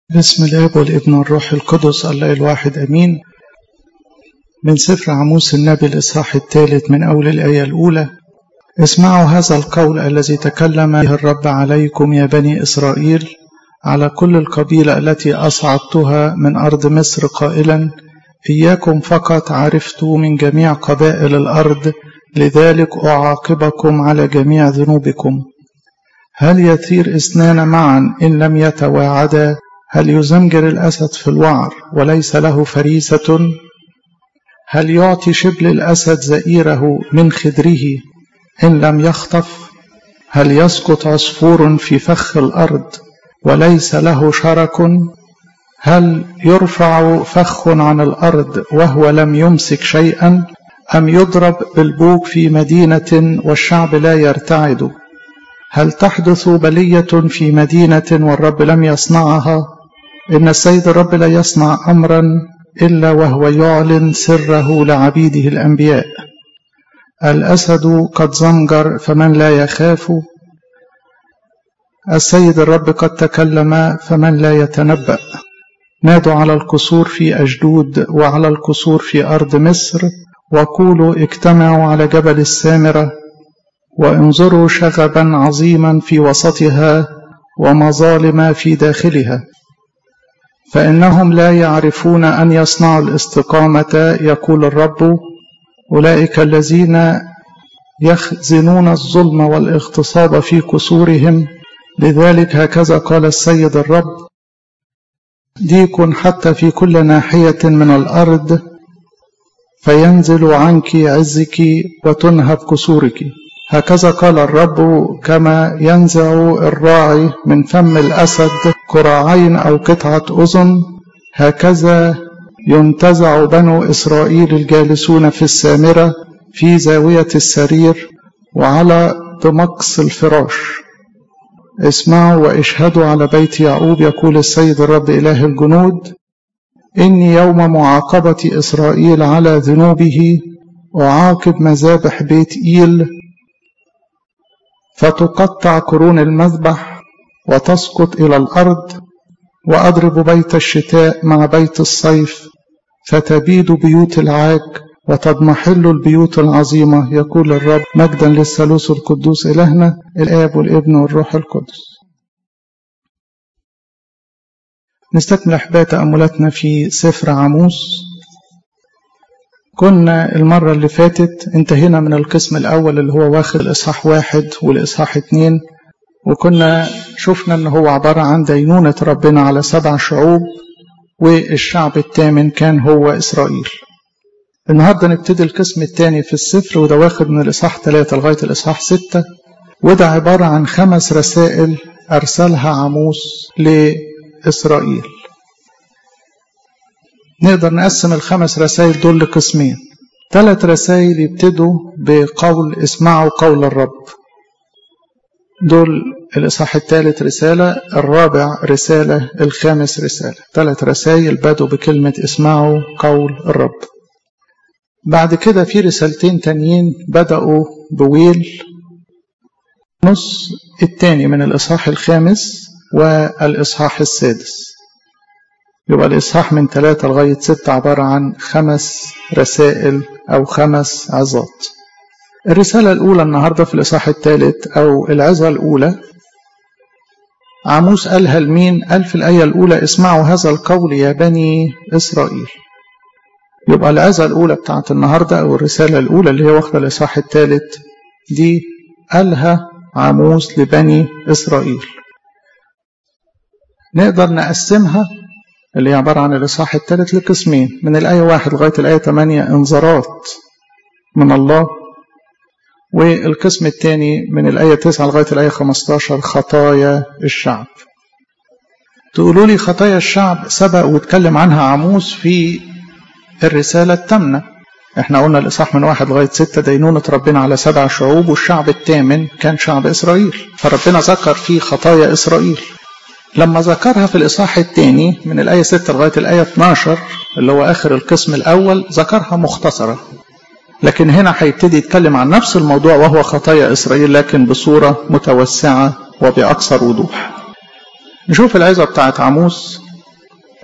بسم الاب والابن والروح القدس الله الواحد امين من سفر عموس النبي الاصحاح الثالث من اول الايه الاولى اسمعوا هذا القول الذي تكلم به الرب عليكم يا بني اسرائيل على كل القبيله التي اصعدتها من ارض مصر قائلا اياكم فقط عرفت من جميع قبائل الارض لذلك اعاقبكم على جميع ذنوبكم هل يثير اثنان معا ان لم يتواعدا هل يزمجر الأسد في الوعر وليس له فريسة هل يعطي شبل الأسد زئيره من خدره إن لم يخطف هل يسقط عصفور في فخ الأرض وليس له شرك هل يرفع فخ عن الأرض وهو لم يمسك شيئا أم يضرب بالبوق في مدينة والشعب لا يرتعد هل تحدث بلية في مدينة والرب لم يصنعها إن السيد الرب لا يصنع أمرا إلا وهو يعلن سره لعبيده الأنبياء الأسد قد زمجر فمن لا يخاف السيد الرب قد تكلم فمن لا يتنبأ نادوا على القصور في أجدود وعلى القصور في أرض مصر وقولوا اجتمعوا على جبل السامرة وانظروا شغبا عظيما في وسطها ومظالم في داخلها فإنهم لا يعرفون أن يصنعوا الاستقامة يقول الرب أولئك الذين يخزنون الظلم والاغتصاب في قصورهم لذلك هكذا قال السيد الرب ديك حتى في كل ناحية من الأرض فينزل عنك عزك وتنهب قصورك هكذا قال الرب كما ينزع الراعي من فم الأسد كراعين أو قطعة أذن هكذا ينتزع بنو إسرائيل الجالسون في السامرة في زاوية السرير وعلى دمقس الفراش اسمعوا واشهدوا على بيت يعقوب يقول السيد الرب إله الجنود إني يوم معاقبة إسرائيل على ذنوبه أعاقب مذابح بيت إيل فتقطع قرون المذبح وتسقط إلى الأرض وأضرب بيت الشتاء مع بيت الصيف فتبيد بيوت العاج وتضمحل البيوت العظيمة يقول الرب مجدا للثالوث القدوس إلهنا الآب والابن والروح القدس نستكمل أحباء تأملاتنا في سفر عموس كنا المرة اللي فاتت انتهينا من القسم الأول اللي هو واخد الإصحاح واحد والإصحاح اتنين وكنا شفنا ان هو عبارة عن دينونة ربنا على سبع شعوب والشعب الثامن كان هو إسرائيل النهاردة نبتدي القسم الثاني في السفر وده واخد من الإصحاح ثلاثة لغاية الإصحاح ستة وده عبارة عن خمس رسائل أرسلها عموس لإسرائيل نقدر نقسم الخمس رسائل دول لقسمين ثلاث رسائل يبتدوا بقول اسمعوا قول الرب دول الإصحاح الثالث رسالة الرابع رسالة الخامس رسالة ثلاث رسائل بدوا بكلمة اسمعوا قول الرب بعد كده في رسالتين تانيين بدأوا بويل نص الثاني من الإصحاح الخامس والإصحاح السادس يبقى الإصحاح من ثلاثة لغاية ستة عبارة عن خمس رسائل أو خمس عظات الرسالة الأولى النهاردة في الإصحاح الثالث أو العظة الأولى عاموس قالها لمين؟ قال في الآية الأولى اسمعوا هذا القول يا بني إسرائيل يبقى العظة الأولى بتاعت النهاردة أو الرسالة الأولى اللي هي واخدة الإصحاح الثالث دي قالها عاموس لبني إسرائيل نقدر نقسمها اللي هي عبارة عن الإصحاح الثالث لقسمين من الآية واحد لغاية الآية 8 إنذارات من الله والقسم الثاني من الآية 9 لغاية الآية 15 خطايا الشعب تقولوا لي خطايا الشعب سبق واتكلم عنها عموس في الرسالة الثامنة احنا قلنا الإصحاح من واحد لغاية ستة دينونة ربنا على سبع شعوب والشعب الثامن كان شعب إسرائيل فربنا ذكر فيه خطايا إسرائيل لما ذكرها في الإصحاح الثاني من الآية 6 لغاية الآية 12 اللي هو آخر القسم الأول ذكرها مختصرة لكن هنا هيبتدي يتكلم عن نفس الموضوع وهو خطايا إسرائيل لكن بصورة متوسعة وبأكثر وضوح نشوف العظة بتاعت عموس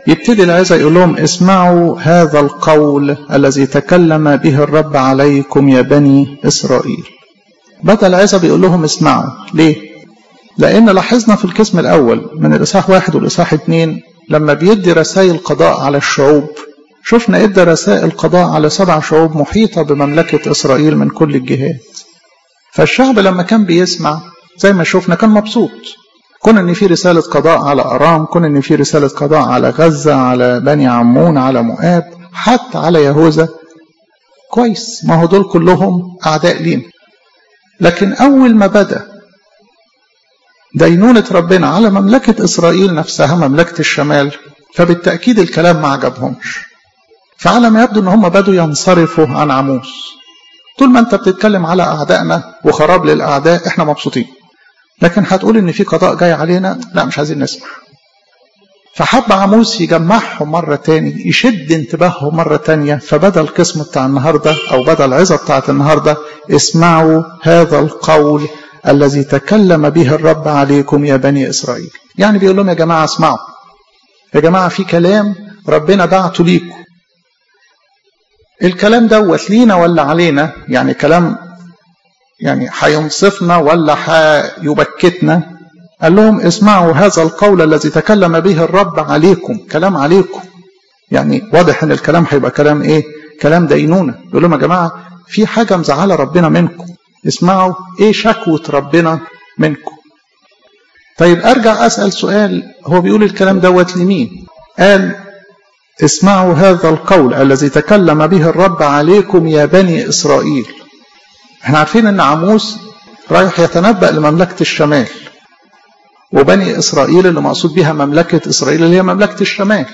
يبتدي العزة يقول لهم اسمعوا هذا القول الذي تكلم به الرب عليكم يا بني إسرائيل بدأ العزة بيقول لهم اسمعوا ليه؟ لأن لاحظنا في القسم الأول من الإصحاح واحد والإصحاح اتنين لما بيدي رسائل قضاء على الشعوب شفنا ادى رسائل قضاء على سبع شعوب محيطة بمملكة إسرائيل من كل الجهات فالشعب لما كان بيسمع زي ما شفنا كان مبسوط كون ان في رسالة قضاء على أرام كون ان في رسالة قضاء على غزة على بني عمون على مؤاب حتى على يهوذا كويس ما هو دول كلهم أعداء لينا لكن أول ما بدأ دينونة ربنا على مملكة إسرائيل نفسها مملكة الشمال فبالتأكيد الكلام ما عجبهمش فعلى ما يبدو ان هم بدوا ينصرفوا عن عموس طول ما انت بتتكلم على اعدائنا وخراب للاعداء احنا مبسوطين لكن هتقول ان في قضاء جاي علينا لا مش عايزين نسمع فحب عموس يجمعهم مرة تاني يشد انتباههم مرة تانية فبدأ القسم بتاع النهاردة أو بدأ العظة بتاعت النهاردة اسمعوا هذا القول الذي تكلم به الرب عليكم يا بني إسرائيل يعني بيقول لهم يا جماعة اسمعوا يا جماعة في كلام ربنا بعته ليكم الكلام دوت لينا ولا علينا يعني كلام يعني هينصفنا ولا هيبكتنا قال لهم اسمعوا هذا القول الذي تكلم به الرب عليكم كلام عليكم يعني واضح ان الكلام هيبقى كلام ايه كلام دينونة يقول لهم يا جماعة في حاجة مزعلة ربنا منكم اسمعوا ايه شكوة ربنا منكم طيب ارجع اسأل سؤال هو بيقول الكلام دوت لمين قال اسمعوا هذا القول الذي تكلم به الرب عليكم يا بني إسرائيل احنا عارفين ان عموس رايح يتنبأ لمملكة الشمال وبني إسرائيل اللي مقصود بها مملكة إسرائيل اللي هي مملكة الشمال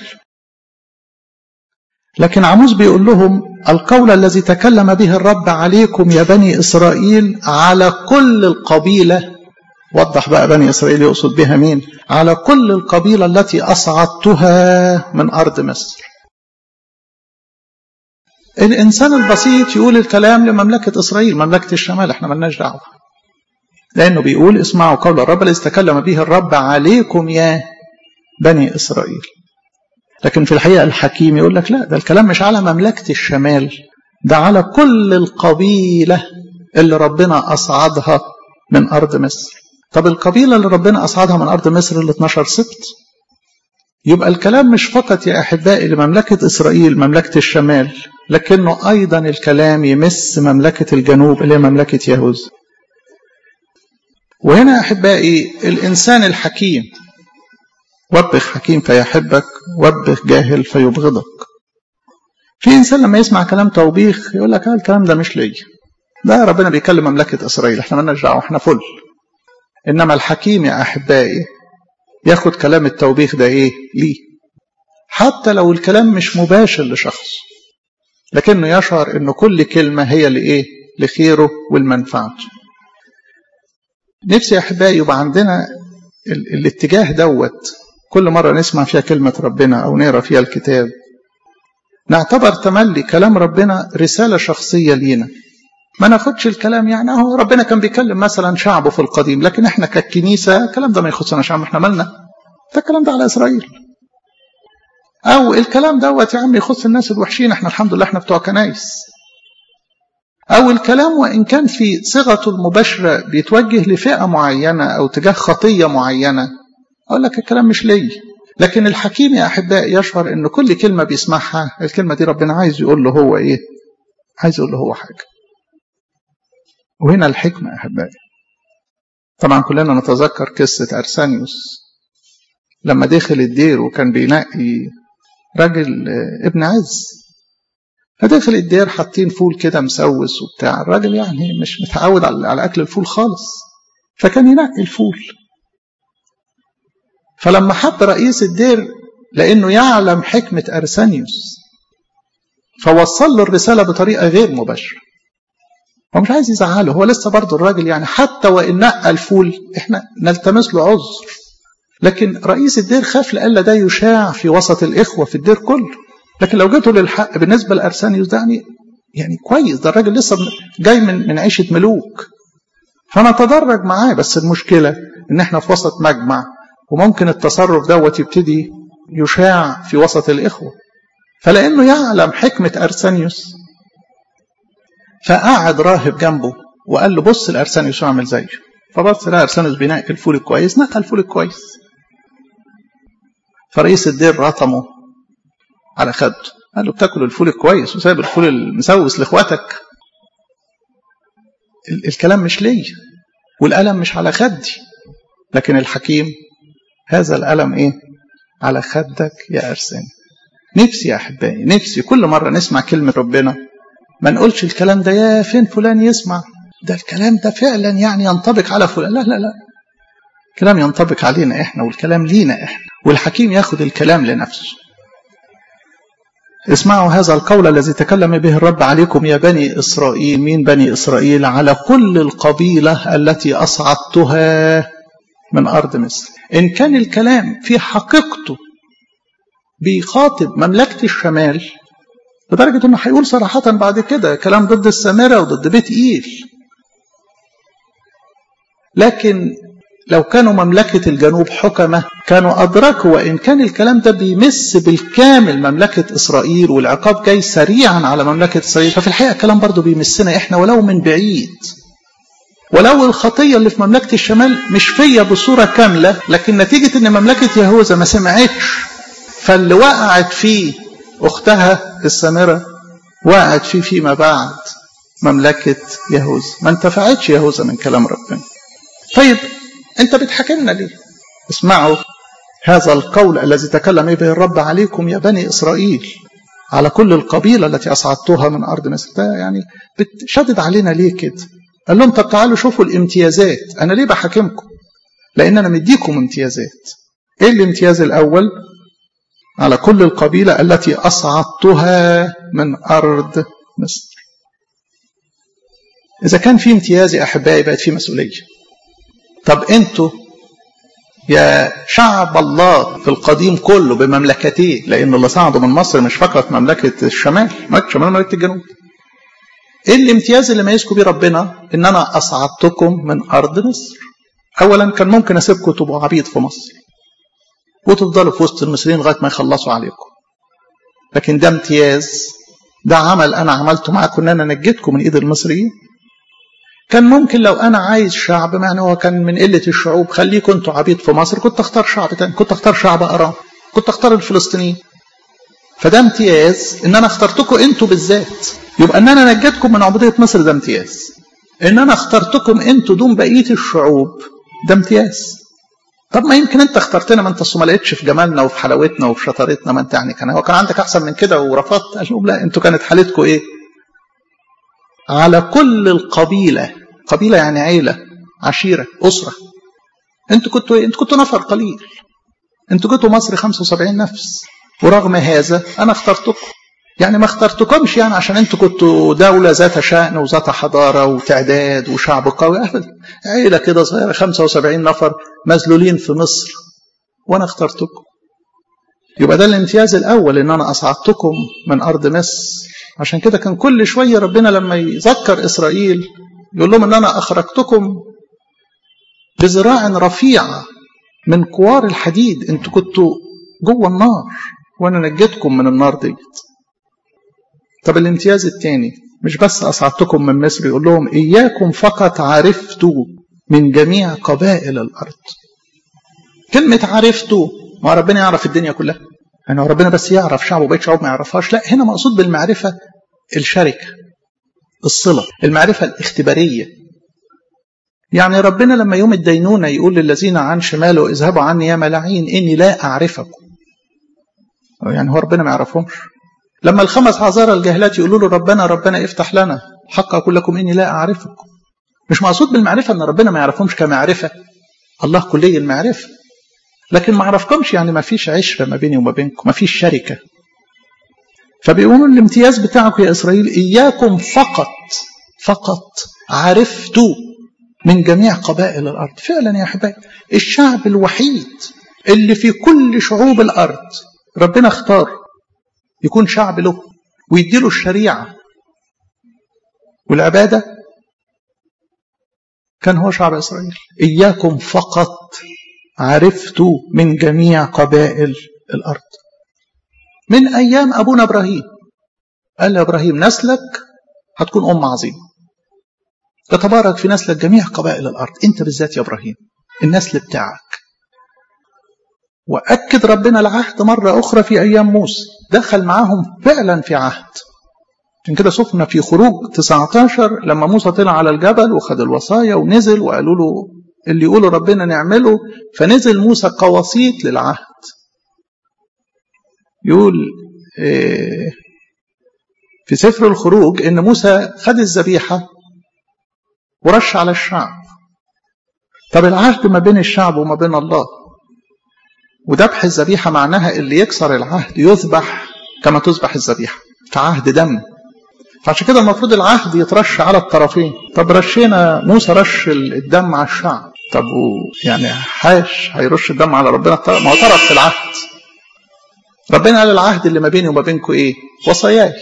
لكن عموس بيقول لهم القول الذي تكلم به الرب عليكم يا بني إسرائيل على كل القبيلة وضح بقى بني إسرائيل يقصد بها مين على كل القبيلة التي أصعدتها من أرض مصر الإنسان البسيط يقول الكلام لمملكة إسرائيل مملكة الشمال احنا ملناش دعوة لأنه بيقول اسمعوا قول الرب الذي تكلم به الرب عليكم يا بني إسرائيل لكن في الحقيقة الحكيم يقول لك لا ده الكلام مش على مملكة الشمال ده على كل القبيلة اللي ربنا أصعدها من أرض مصر طب القبيلة اللي ربنا أصعدها من أرض مصر ال 12 سبت يبقى الكلام مش فقط يا أحبائي لمملكة إسرائيل مملكة الشمال لكنه أيضا الكلام يمس مملكة الجنوب اللي هي مملكة يهوذا وهنا أحبائي الإنسان الحكيم وبخ حكيم فيحبك وبخ جاهل فيبغضك في إنسان لما يسمع كلام توبيخ يقول لك الكلام ده مش ليا ده ربنا بيكلم مملكة إسرائيل احنا مالناش دعوة احنا فل إنما الحكيم يا أحبائي ياخد كلام التوبيخ ده إيه ليه حتى لو الكلام مش مباشر لشخص لكنه يشعر إن كل كلمة هي لإيه لخيره والمنفعته نفسي يا أحبائي يبقى عندنا ال الاتجاه دوت كل مرة نسمع فيها كلمة ربنا أو نقرأ فيها الكتاب نعتبر تملي كلام ربنا رسالة شخصية لينا ما ناخدش الكلام يعني اهو ربنا كان بيكلم مثلا شعبه في القديم لكن احنا كالكنيسة الكلام ده ما يخصنا شعب احنا مالنا ده الكلام ده على إسرائيل أو الكلام دوت يا عم يخص الناس الوحشين احنا الحمد لله احنا بتوع كنايس أو الكلام وإن كان في صيغته المباشرة بيتوجه لفئة معينة أو تجاه خطية معينة أقول لك الكلام مش لي لكن الحكيم يا أحبائي يشعر إن كل كلمة بيسمعها الكلمة دي ربنا عايز يقول له هو إيه عايز يقول له هو حاجة وهنا الحكمة يا أحبائي طبعا كلنا نتذكر قصة أرسانيوس لما دخل الدير وكان بينقي راجل ابن عز فداخل الدير حاطين فول كده مسوس وبتاع الراجل يعني مش متعود على أكل الفول خالص فكان ينقي الفول فلما حب رئيس الدير لأنه يعلم حكمة أرسانيوس فوصل له الرسالة بطريقة غير مباشرة هو مش عايز يزعله هو لسه برضه الراجل يعني حتى وإن نقى الفول احنا نلتمس له عذر لكن رئيس الدير خاف لألا ده يشاع في وسط الإخوة في الدير كله لكن لو جيتوا للحق بالنسبة لأرسانيوس ده يعني يعني كويس ده الراجل لسه جاي من من عيشة ملوك فنتدرج معاه بس المشكلة إن احنا في وسط مجمع وممكن التصرف دوت يبتدي يشاع في وسط الإخوة فلأنه يعلم حكمة أرسانيوس فقعد راهب جنبه وقال له بص الأرسانيوس اعمل زيه فبص لقى أرسانيوس بينقي الفول الكويس نقى الفول الكويس فرئيس الدير رطمه على خده قال له بتاكل الفول الكويس وسايب الفول المسوس لاخواتك الكلام مش ليا والقلم مش على خدي لكن الحكيم هذا القلم ايه على خدك يا ارساني نفسي يا احبائي نفسي كل مره نسمع كلمه ربنا ما نقولش الكلام ده يا فين فلان يسمع ده الكلام ده فعلا يعني ينطبق على فلان لا لا لا الكلام ينطبق علينا احنا والكلام لينا احنا والحكيم ياخد الكلام لنفسه اسمعوا هذا القول الذي تكلم به الرب عليكم يا بني إسرائيل مين بني إسرائيل على كل القبيلة التي أصعدتها من أرض مصر إن كان الكلام في حقيقته بيخاطب مملكة الشمال لدرجة أنه هيقول صراحة بعد كده كلام ضد السامرة وضد بيت إيل لكن لو كانوا مملكة الجنوب حكمة كانوا أدركوا وإن كان الكلام ده بيمس بالكامل مملكة إسرائيل والعقاب جاي سريعا على مملكة إسرائيل ففي الحقيقة الكلام برضه بيمسنا إحنا ولو من بعيد ولو الخطية اللي في مملكة الشمال مش فيا بصورة كاملة لكن نتيجة إن مملكة يهوذا ما سمعتش فاللي وقعت فيه أختها السامرة وقعت فيه فيما بعد مملكة يهوذا ما انتفعتش يهوذا من كلام ربنا طيب انت بتحكمنا ليه اسمعوا هذا القول الذي تكلم به الرب عليكم يا بني اسرائيل على كل القبيله التي اصعدتها من ارض مصر ده يعني بتشدد علينا ليه كده قال لهم طب تعالوا شوفوا الامتيازات انا ليه بحاكمكم لان انا مديكم امتيازات ايه الامتياز الاول على كل القبيله التي اصعدتها من ارض مصر اذا كان في امتياز يا احبائي بقت في مسؤوليه طب انتوا يا شعب الله في القديم كله بمملكتيه لان اللي صعدوا من مصر مش فقط مملكه الشمال مملكه الشمال مملكه الجنوب ايه الامتياز اللي ميزكم بيه ربنا ان انا اصعدتكم من ارض مصر اولا كان ممكن اسيبكم تبقوا عبيد في مصر وتفضلوا في وسط المصريين لغايه ما يخلصوا عليكم لكن ده امتياز ده عمل انا عملته معاكم ان انا نجيتكم من ايد المصريين كان ممكن لو انا عايز شعب يعني هو كان من قله الشعوب خليكم انتوا عبيد في مصر كنت اختار شعب تاني كنت اختار شعب ارام كنت اختار الفلسطينيين فده امتياز ان انا اخترتكم انتوا بالذات يبقى ان انا نجيتكم من عبوديه مصر ده امتياز ان انا اخترتكم انتوا دون بقيه الشعوب ده امتياز طب ما يمكن انت اخترتنا ما انت ما لقيتش في جمالنا وفي حلاوتنا وفي شطارتنا ما انت يعني كان هو كان عندك احسن من كده ورفضت قال لهم لا انتوا كانت حالتكم ايه على كل القبيله قبيله يعني عيله عشيره اسره انتوا كنتوا ايه انتوا كنتوا نفر قليل انتوا جيتوا مصر 75 نفس ورغم هذا انا اخترتكم يعني ما اخترتكمش يعني عشان انتوا كنتوا دولة ذات شأن وذات حضارة وتعداد وشعب قوي أبدا عيلة كده صغيرة 75 نفر مذلولين في مصر وأنا اخترتكم يبقى ده الامتياز الأول إن أنا أصعدتكم من أرض مصر عشان كده كان كل شوية ربنا لما يذكر إسرائيل يقول لهم إن أنا أخرجتكم بذراع رفيعة من كوار الحديد انتوا كنتوا جوه النار وانا نجيتكم من النار ديت طب الامتياز الثاني مش بس أصعدتكم من مصر يقول لهم إياكم فقط عرفتوا من جميع قبائل الأرض كلمة عرفتوا ما ربنا يعرف الدنيا كلها يعني ربنا بس يعرف شعبه وبقية شعوب ما يعرفهاش لا هنا مقصود بالمعرفة الشركة الصلة المعرفة الاختبارية يعني ربنا لما يوم الدينونة يقول للذين عن شماله اذهبوا عني يا ملاعين إني لا أعرفكم يعني هو ربنا ما يعرفهمش لما الخمس عذارى الجهلات يقولوا له ربنا ربنا افتح لنا حق أقول لكم إني لا أعرفكم مش مقصود بالمعرفة أن ربنا ما يعرفهمش كمعرفة الله كلي المعرفة لكن ما عرفكمش يعني ما فيش عشرة ما بيني وما بينكم ما فيش شركة فبيقولوا الامتياز بتاعكم يا إسرائيل إياكم فقط فقط عرفتوا من جميع قبائل الأرض فعلا يا أحبائي الشعب الوحيد اللي في كل شعوب الأرض ربنا اختار يكون شعب له ويديله الشريعة والعبادة كان هو شعب إسرائيل إياكم فقط عرفتوا من جميع قبائل الأرض من أيام أبونا إبراهيم قال لإبراهيم نسلك هتكون أم عظيمة يتبارك في نسلك جميع قبائل الأرض أنت بالذات يا إبراهيم النسل بتاعك وأكد ربنا العهد مرة أخرى في أيام موسى دخل معاهم فعلا في عهد عشان كده شفنا في خروج 19 لما موسى طلع على الجبل وخد الوصايا ونزل وقالوا له اللي يقولوا ربنا نعمله فنزل موسى قواصيت للعهد يقول في سفر الخروج ان موسى خد الذبيحه ورش على الشعب طب العهد ما بين الشعب وما بين الله وذبح الذبيحه معناها اللي يكسر العهد يذبح كما تذبح الذبيحه في عهد دم فعشان كده المفروض العهد يترش على الطرفين طب رشينا موسى رش الدم على الشعب طب يعني حاش هيرش الدم على ربنا ما هو طرف في العهد ربنا قال العهد اللي ما بيني وما بينكم ايه وصاياي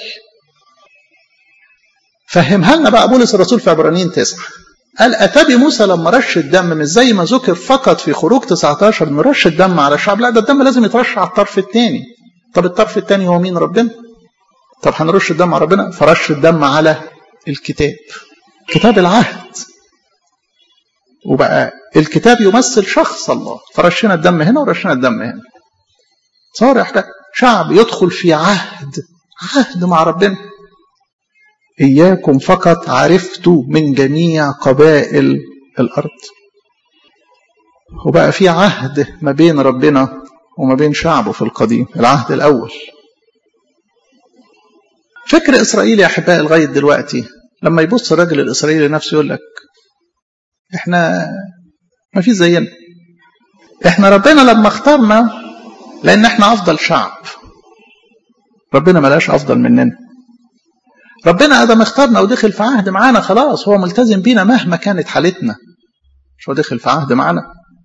فهمها لنا بقى بولس الرسول في عبرانيين تسعة قال أتى موسى لما رش الدم مش زي ما ذكر فقط في خروج 19 إنه رش الدم على الشعب لا ده الدم لازم يترش على الطرف الثاني طب الطرف الثاني هو مين ربنا طب هنرش الدم على ربنا فرش الدم على الكتاب كتاب العهد وبقى الكتاب يمثل شخص الله فرشنا الدم هنا ورشنا الدم هنا صار احنا شعب يدخل في عهد عهد مع ربنا إياكم فقط عرفت من جميع قبائل الأرض وبقى في عهد ما بين ربنا وما بين شعبه في القديم العهد الأول فكر إسرائيل يا أحبائي لغاية دلوقتي لما يبص الراجل الإسرائيلي لنفسه يقول لك إحنا ما في زينا إحنا ربنا لما اختارنا لأن إحنا أفضل شعب ربنا ملاش أفضل مننا ربنا ادم اختارنا ودخل في عهد معانا خلاص هو ملتزم بينا مهما كانت حالتنا مش هو دخل في عهد معانا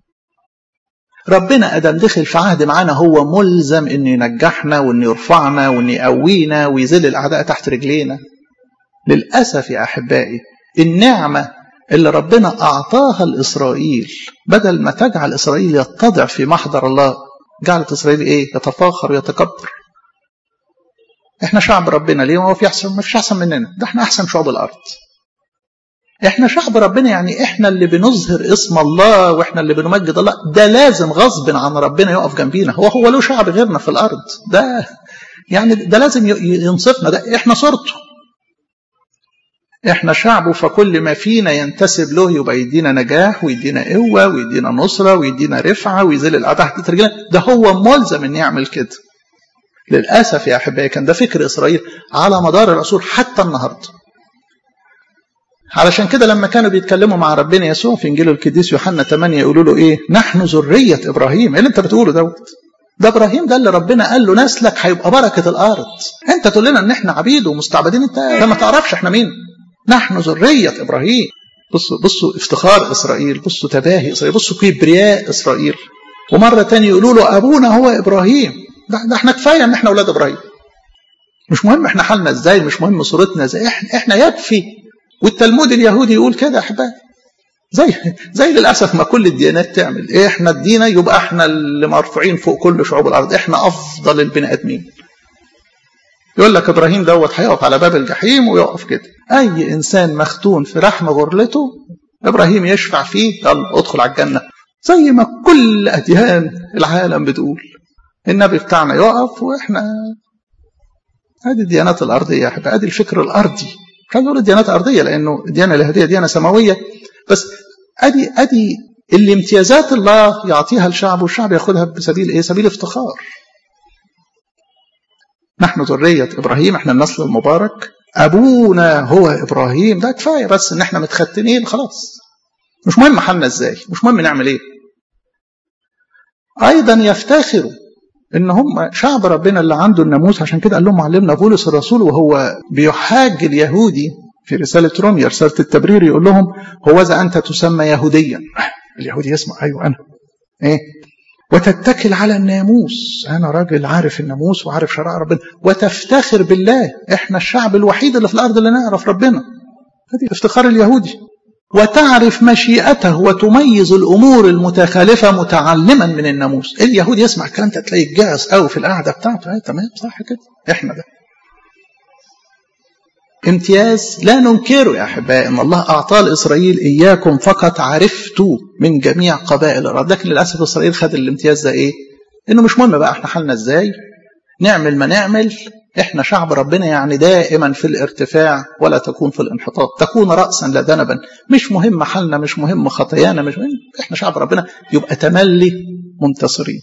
ربنا ادم دخل في عهد معانا هو ملزم انه ينجحنا وانه يرفعنا وانه يقوينا ويذل الاعداء تحت رجلينا للاسف يا احبائي النعمه اللي ربنا اعطاها لاسرائيل بدل ما تجعل اسرائيل يتضع في محضر الله جعلت اسرائيل ايه يتفاخر ويتكبر احنا شعب ربنا ليه ما هو في احسن ما فيش احسن مننا ده احنا احسن شعوب الارض احنا شعب ربنا يعني احنا اللي بنظهر اسم الله واحنا اللي بنمجد الله ده لازم غصب عن ربنا يقف جنبينا هو هو له شعب غيرنا في الارض ده يعني ده لازم ينصفنا ده احنا صورته احنا شعبه فكل ما فينا ينتسب له يبقى يدينا نجاح ويدينا قوه ويدينا نصره ويدينا رفعه ويذل الاعداء تحت رجلنا ده هو ملزم ان يعمل كده للأسف يا أحبائي كان ده فكر إسرائيل على مدار العصور حتى النهاردة علشان كده لما كانوا بيتكلموا مع ربنا يسوع في إنجيل القديس يوحنا 8 يقولوا له إيه نحن ذرية إبراهيم إيه اللي أنت بتقوله دوت ده إبراهيم ده اللي ربنا قال له نسلك هيبقى بركة الأرض أنت تقول لنا إن إحنا عبيد ومستعبدين أنت ما تعرفش إحنا مين نحن ذرية إبراهيم بصوا بصوا افتخار إسرائيل بصوا تباهي إسرائيل بصوا كبرياء إسرائيل ومرة تانية يقولوا له أبونا هو إبراهيم ده, ده احنا كفايه ان احنا اولاد ابراهيم مش مهم احنا حالنا ازاي مش مهم صورتنا ازاي احنا احنا يكفي والتلمود اليهودي يقول كده يا احبائي زي زي للاسف ما كل الديانات تعمل إيه احنا الدينه يبقى احنا اللي مرفوعين فوق كل شعوب الارض احنا افضل البني ادمين يقول لك ابراهيم دوت هيقف على باب الجحيم ويقف كده اي انسان مختون في رحم غرلته ابراهيم يشفع فيه يلا ادخل على الجنه زي ما كل اديان العالم بتقول النبي بتاعنا يقف واحنا هذه الديانات الارضيه يا احبائي هذه الفكر الارضي مش عايز اقول الديانات الارضيه لانه الديانه اليهوديه ديانه سماويه بس ادي ادي الامتيازات الله يعطيها الشعب والشعب ياخذها بسبيل ايه؟ سبيل افتخار. نحن ذريه ابراهيم احنا النسل المبارك ابونا هو ابراهيم ده كفايه بس ان احنا متختنين خلاص. مش مهم حالنا ازاي، مش مهم نعمل ايه. ايضا يفتخروا ان هم شعب ربنا اللي عنده الناموس عشان كده قال لهم معلمنا بولس الرسول وهو بيحاج اليهودي في رساله روميا رساله التبرير يقول لهم هو اذا انت تسمى يهوديا اليهودي يسمع ايوه انا ايه وتتكل على الناموس انا راجل عارف الناموس وعارف شرائع ربنا وتفتخر بالله احنا الشعب الوحيد اللي في الارض اللي نعرف ربنا هذه افتخار اليهودي وتعرف مشيئته وتميز الامور المتخالفه متعلما من الناموس اليهود يسمع الكلام ده تلاقي جاعس قوي في القعده بتاعته ايه تمام صح كده احنا ده امتياز لا ننكره يا احبائي ان الله اعطى لاسرائيل اياكم فقط عرفتوا من جميع قبائل الارض لكن للاسف اسرائيل خد الامتياز ده ايه انه مش مهم بقى احنا حالنا ازاي نعمل ما نعمل احنا شعب ربنا يعني دائما في الارتفاع ولا تكون في الانحطاط تكون رأسا لا ذنبا مش مهم حالنا مش مهم خطايانا مش مهم احنا شعب ربنا يبقى تملي منتصرين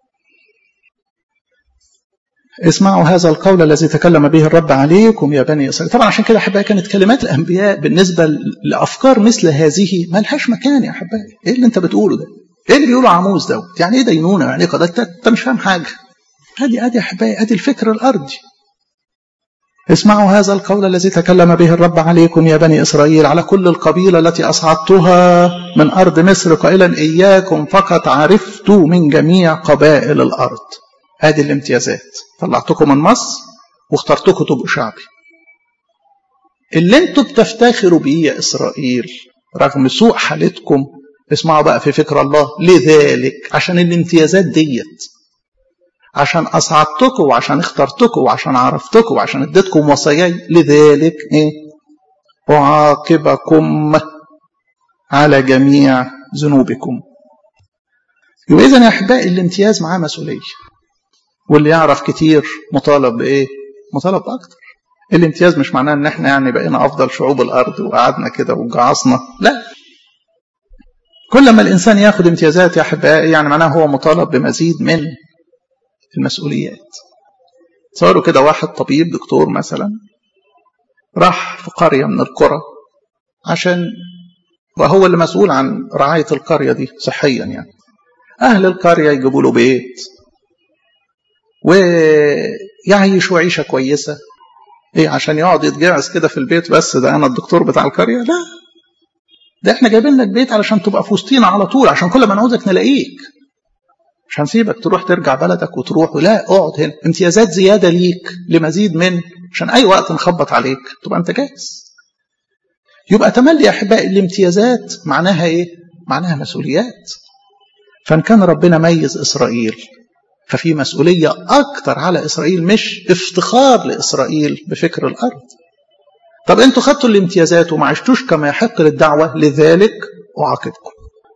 اسمعوا هذا القول الذي تكلم به الرب عليكم يا بني اسرائيل طبعا عشان كده احبائي كانت كلمات الانبياء بالنسبه لافكار مثل هذه ما لهاش مكان يا احبائي ايه اللي انت بتقوله ده ايه اللي بيقوله عموس دوت يعني ايه دينونه يعني ايه قضاء انت مش فاهم حاجه ادي ادي يا احبائي ادي الفكر الارضي اسمعوا هذا القول الذي تكلم به الرب عليكم يا بني إسرائيل على كل القبيلة التي أصعدتها من أرض مصر قائلا إياكم فقط عرفت من جميع قبائل الأرض هذه الامتيازات طلعتكم من مصر واخترتكم تبقوا شعبي اللي انتوا بتفتخروا بيه يا إسرائيل رغم سوء حالتكم اسمعوا بقى في فكر الله لذلك عشان الامتيازات ديت عشان أصعدتكم وعشان اخترتكم وعشان عرفتكم وعشان اديتكم وصاياي لذلك ايه أعاقبكم على جميع ذنوبكم يبقى إذا يا أحبائي الامتياز معاه مسؤولية واللي يعرف كتير مطالب بإيه؟ مطالب أكتر الامتياز مش معناه إن إحنا يعني بقينا أفضل شعوب الأرض وقعدنا كده وجعصنا لا كل ما الإنسان ياخد امتيازات يا أحبائي يعني معناه هو مطالب بمزيد من المسؤوليات تصوروا كده واحد طبيب دكتور مثلا راح في قرية من القرى عشان وهو اللي مسؤول عن رعاية القرية دي صحيا يعني أهل القرية يجيبوا له بيت ويعيشوا عيشة كويسة إيه عشان يقعد يتجعس كده في البيت بس ده أنا الدكتور بتاع القرية لا ده احنا جايبين لك بيت علشان تبقى في وسطينا على طول عشان كل ما نعوزك نلاقيك مش هنسيبك تروح ترجع بلدك وتروح لا اقعد هنا امتيازات زياده ليك لمزيد من عشان اي وقت نخبط عليك تبقى انت جاهز يبقى تملي يا احبائي الامتيازات معناها ايه معناها مسؤوليات فان كان ربنا ميز اسرائيل ففي مسؤوليه اكتر على اسرائيل مش افتخار لاسرائيل بفكر الارض طب انتوا خدتوا الامتيازات وما عشتوش كما يحق للدعوه لذلك اعاقبكم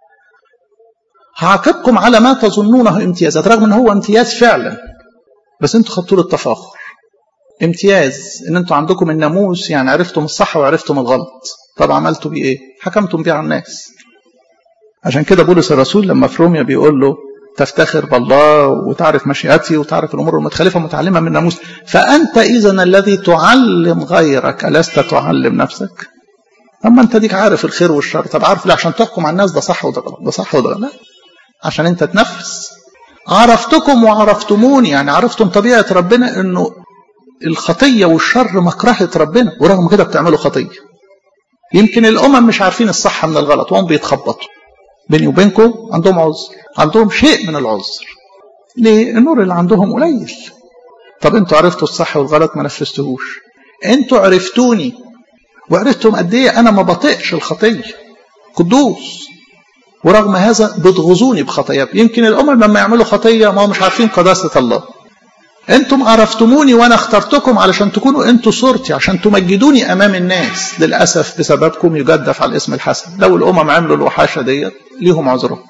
هعاقبكم على ما تظنونه امتيازات رغم ان هو امتياز فعلا بس انتوا خدتوا له التفاخر امتياز ان انتوا عندكم الناموس يعني عرفتم الصح وعرفتم الغلط طب عملتوا بيه ايه حكمتم بيه على الناس عشان كده بولس الرسول لما في روميا بيقول له تفتخر بالله وتعرف مشيئتي وتعرف الامور المتخلفه متعلمه من الناموس فانت اذا الذي تعلم غيرك الست تعلم نفسك اما انت ديك عارف الخير والشر طب عارف لا عشان تحكم على الناس ده صح وده غلط ده صح وده غلط لا عشان انت تنفس عرفتكم وعرفتموني يعني عرفتم طبيعة ربنا انه الخطية والشر مكرهة ربنا ورغم كده بتعملوا خطية يمكن الأمم مش عارفين الصح من الغلط وهم بيتخبطوا بيني وبينكم عندهم عذر عندهم شيء من العذر ليه النور اللي عندهم قليل طب انتوا عرفتوا الصح والغلط ما نفذتوهوش انتوا عرفتوني وعرفتم قد ايه انا ما بطيقش الخطيه قدوس ورغم هذا بتغزوني بخطاياكم يمكن الامم لما يعملوا خطيه ما هم مش عارفين قداسه الله انتم عرفتموني وانا اخترتكم علشان تكونوا انتوا صورتي عشان تمجدوني امام الناس للاسف بسببكم يجدف على الاسم الحسن لو الامم عملوا الوحاشه ديت ليهم عذرهم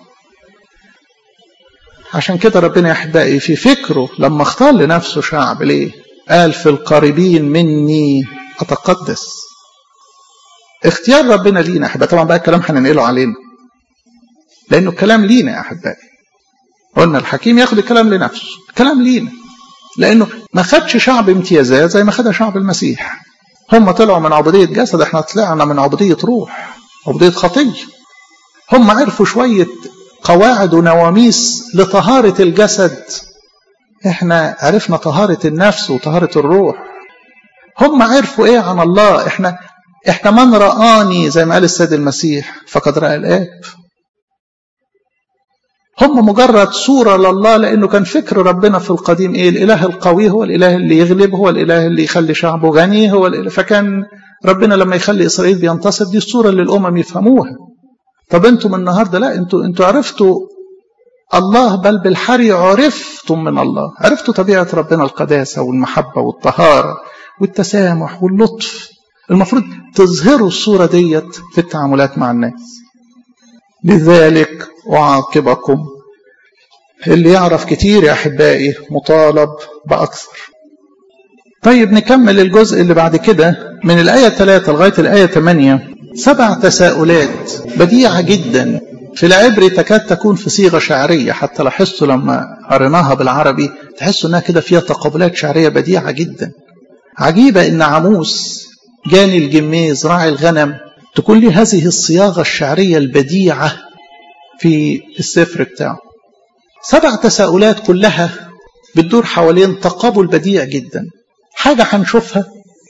عشان كده ربنا يا احبائي في فكره لما اختار لنفسه شعب ليه قال في القريبين مني اتقدس اختيار ربنا لينا احبائي طبعا بقى الكلام هننقله علينا لانه الكلام لينا يا احبائي قلنا الحكيم ياخد الكلام لنفسه الكلام لينا لانه ما خدش شعب امتيازات زي ما خدها شعب المسيح هم طلعوا من عبوديه جسد احنا طلعنا من عبوديه روح عبوديه خطيه هم عرفوا شويه قواعد ونواميس لطهاره الجسد احنا عرفنا طهاره النفس وطهاره الروح هم عرفوا ايه عن الله احنا احنا من رآني زي ما قال السيد المسيح فقد رأى الآب هم مجرد صورة لله لأنه كان فكر ربنا في القديم إيه الإله القوي هو الإله اللي يغلب هو الإله اللي يخلي شعبه غني هو الإله فكان ربنا لما يخلي إسرائيل بينتصر دي الصورة اللي الأمم يفهموها طب أنتم النهاردة لا أنتوا أنتوا عرفتوا الله بل بالحري عرفتم من الله عرفتوا طبيعة ربنا القداسة والمحبة والطهارة والتسامح واللطف المفروض تظهروا الصورة ديت في التعاملات مع الناس لذلك أعاقبكم اللي يعرف كتير يا أحبائي مطالب بأكثر طيب نكمل الجزء اللي بعد كده من الآية 3 لغاية الآية 8 سبع تساؤلات بديعة جدا في العبري تكاد تكون في صيغة شعرية حتى لاحظتوا لما قريناها بالعربي تحسوا انها كده فيها تقابلات شعرية بديعة جدا عجيبة ان عموس جاني الجميز راعي الغنم تكون لي هذه الصياغة الشعرية البديعة في السفر بتاعه سبع تساؤلات كلها بتدور حوالين تقابل بديع جدا حاجة هنشوفها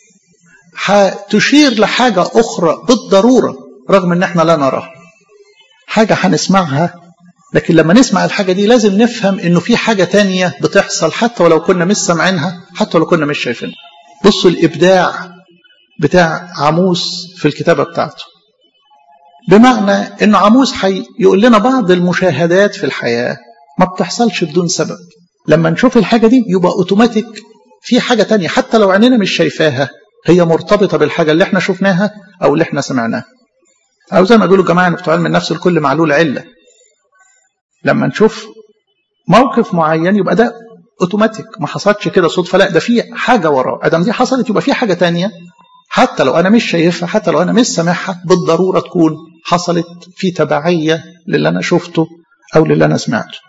هتشير لحاجة أخرى بالضرورة رغم إن إحنا لا نراها حاجة هنسمعها لكن لما نسمع الحاجة دي لازم نفهم إنه في حاجة تانية بتحصل حتى ولو كنا مش سامعينها حتى ولو كنا مش شايفينها بصوا الإبداع بتاع عموس في الكتابة بتاعته بمعنى إن عموس حي يقول لنا بعض المشاهدات في الحياة ما بتحصلش بدون سبب لما نشوف الحاجة دي يبقى أوتوماتيك في حاجة تانية حتى لو عينينا مش شايفاها هي مرتبطة بالحاجة اللي احنا شفناها أو اللي احنا سمعناها أو زي ما بيقولوا جماعة بتوع علم النفس الكل معلول علة لما نشوف موقف معين يبقى ده اوتوماتيك ما حصلش كده صدفه لا ده في حاجه وراه ادم دي حصلت يبقى في حاجه تانية حتى لو انا مش شايفها حتى لو انا مش سامعها بالضروره تكون حصلت في تبعيه للي انا شفته او للي انا سمعته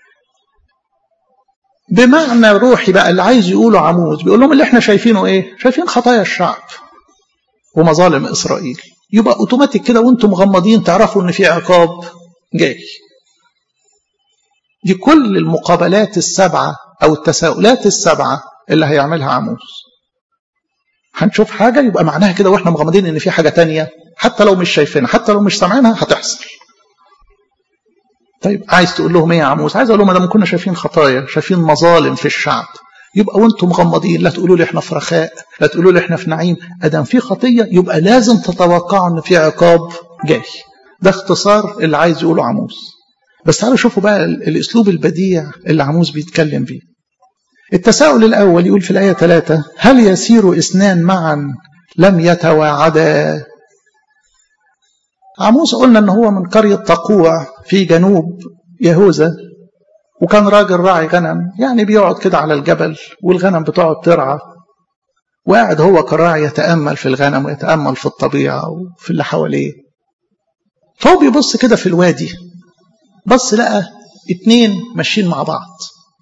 بمعنى روحي بقى اللي عايز يقوله عمود بيقول لهم اللي احنا شايفينه ايه شايفين خطايا الشعب ومظالم اسرائيل يبقى اوتوماتيك كده وانتم مغمضين تعرفوا ان في عقاب جاي دي كل المقابلات السبعه او التساؤلات السبعه اللي هيعملها عموس هنشوف حاجه يبقى معناها كده واحنا مغمضين ان في حاجه تانية حتى لو مش شايفينها حتى لو مش سامعينها هتحصل طيب عايز تقول لهم ايه يا عموس عايز اقول لهم ما كنا شايفين خطايا شايفين مظالم في الشعب يبقى وانتم مغمضين لا تقولوا لي احنا في رخاء لا تقولوا لي احنا في نعيم ادم في خطيه يبقى لازم تتوقعوا ان في عقاب جاي ده اختصار اللي عايز يقوله عموس بس تعالوا شوفوا بقى الاسلوب البديع اللي عموس بيتكلم بيه التساؤل الاول يقول في الايه 3 هل يسير اثنان معا لم يتواعدا عموس قلنا ان هو من قريه تقوع في جنوب يهوذا وكان راجل راعي غنم يعني بيقعد كده على الجبل والغنم بتقعد ترعى وقاعد هو كراعي يتامل في الغنم ويتامل في الطبيعه وفي اللي حواليه فهو بيبص كده في الوادي بص لقى اتنين ماشيين مع بعض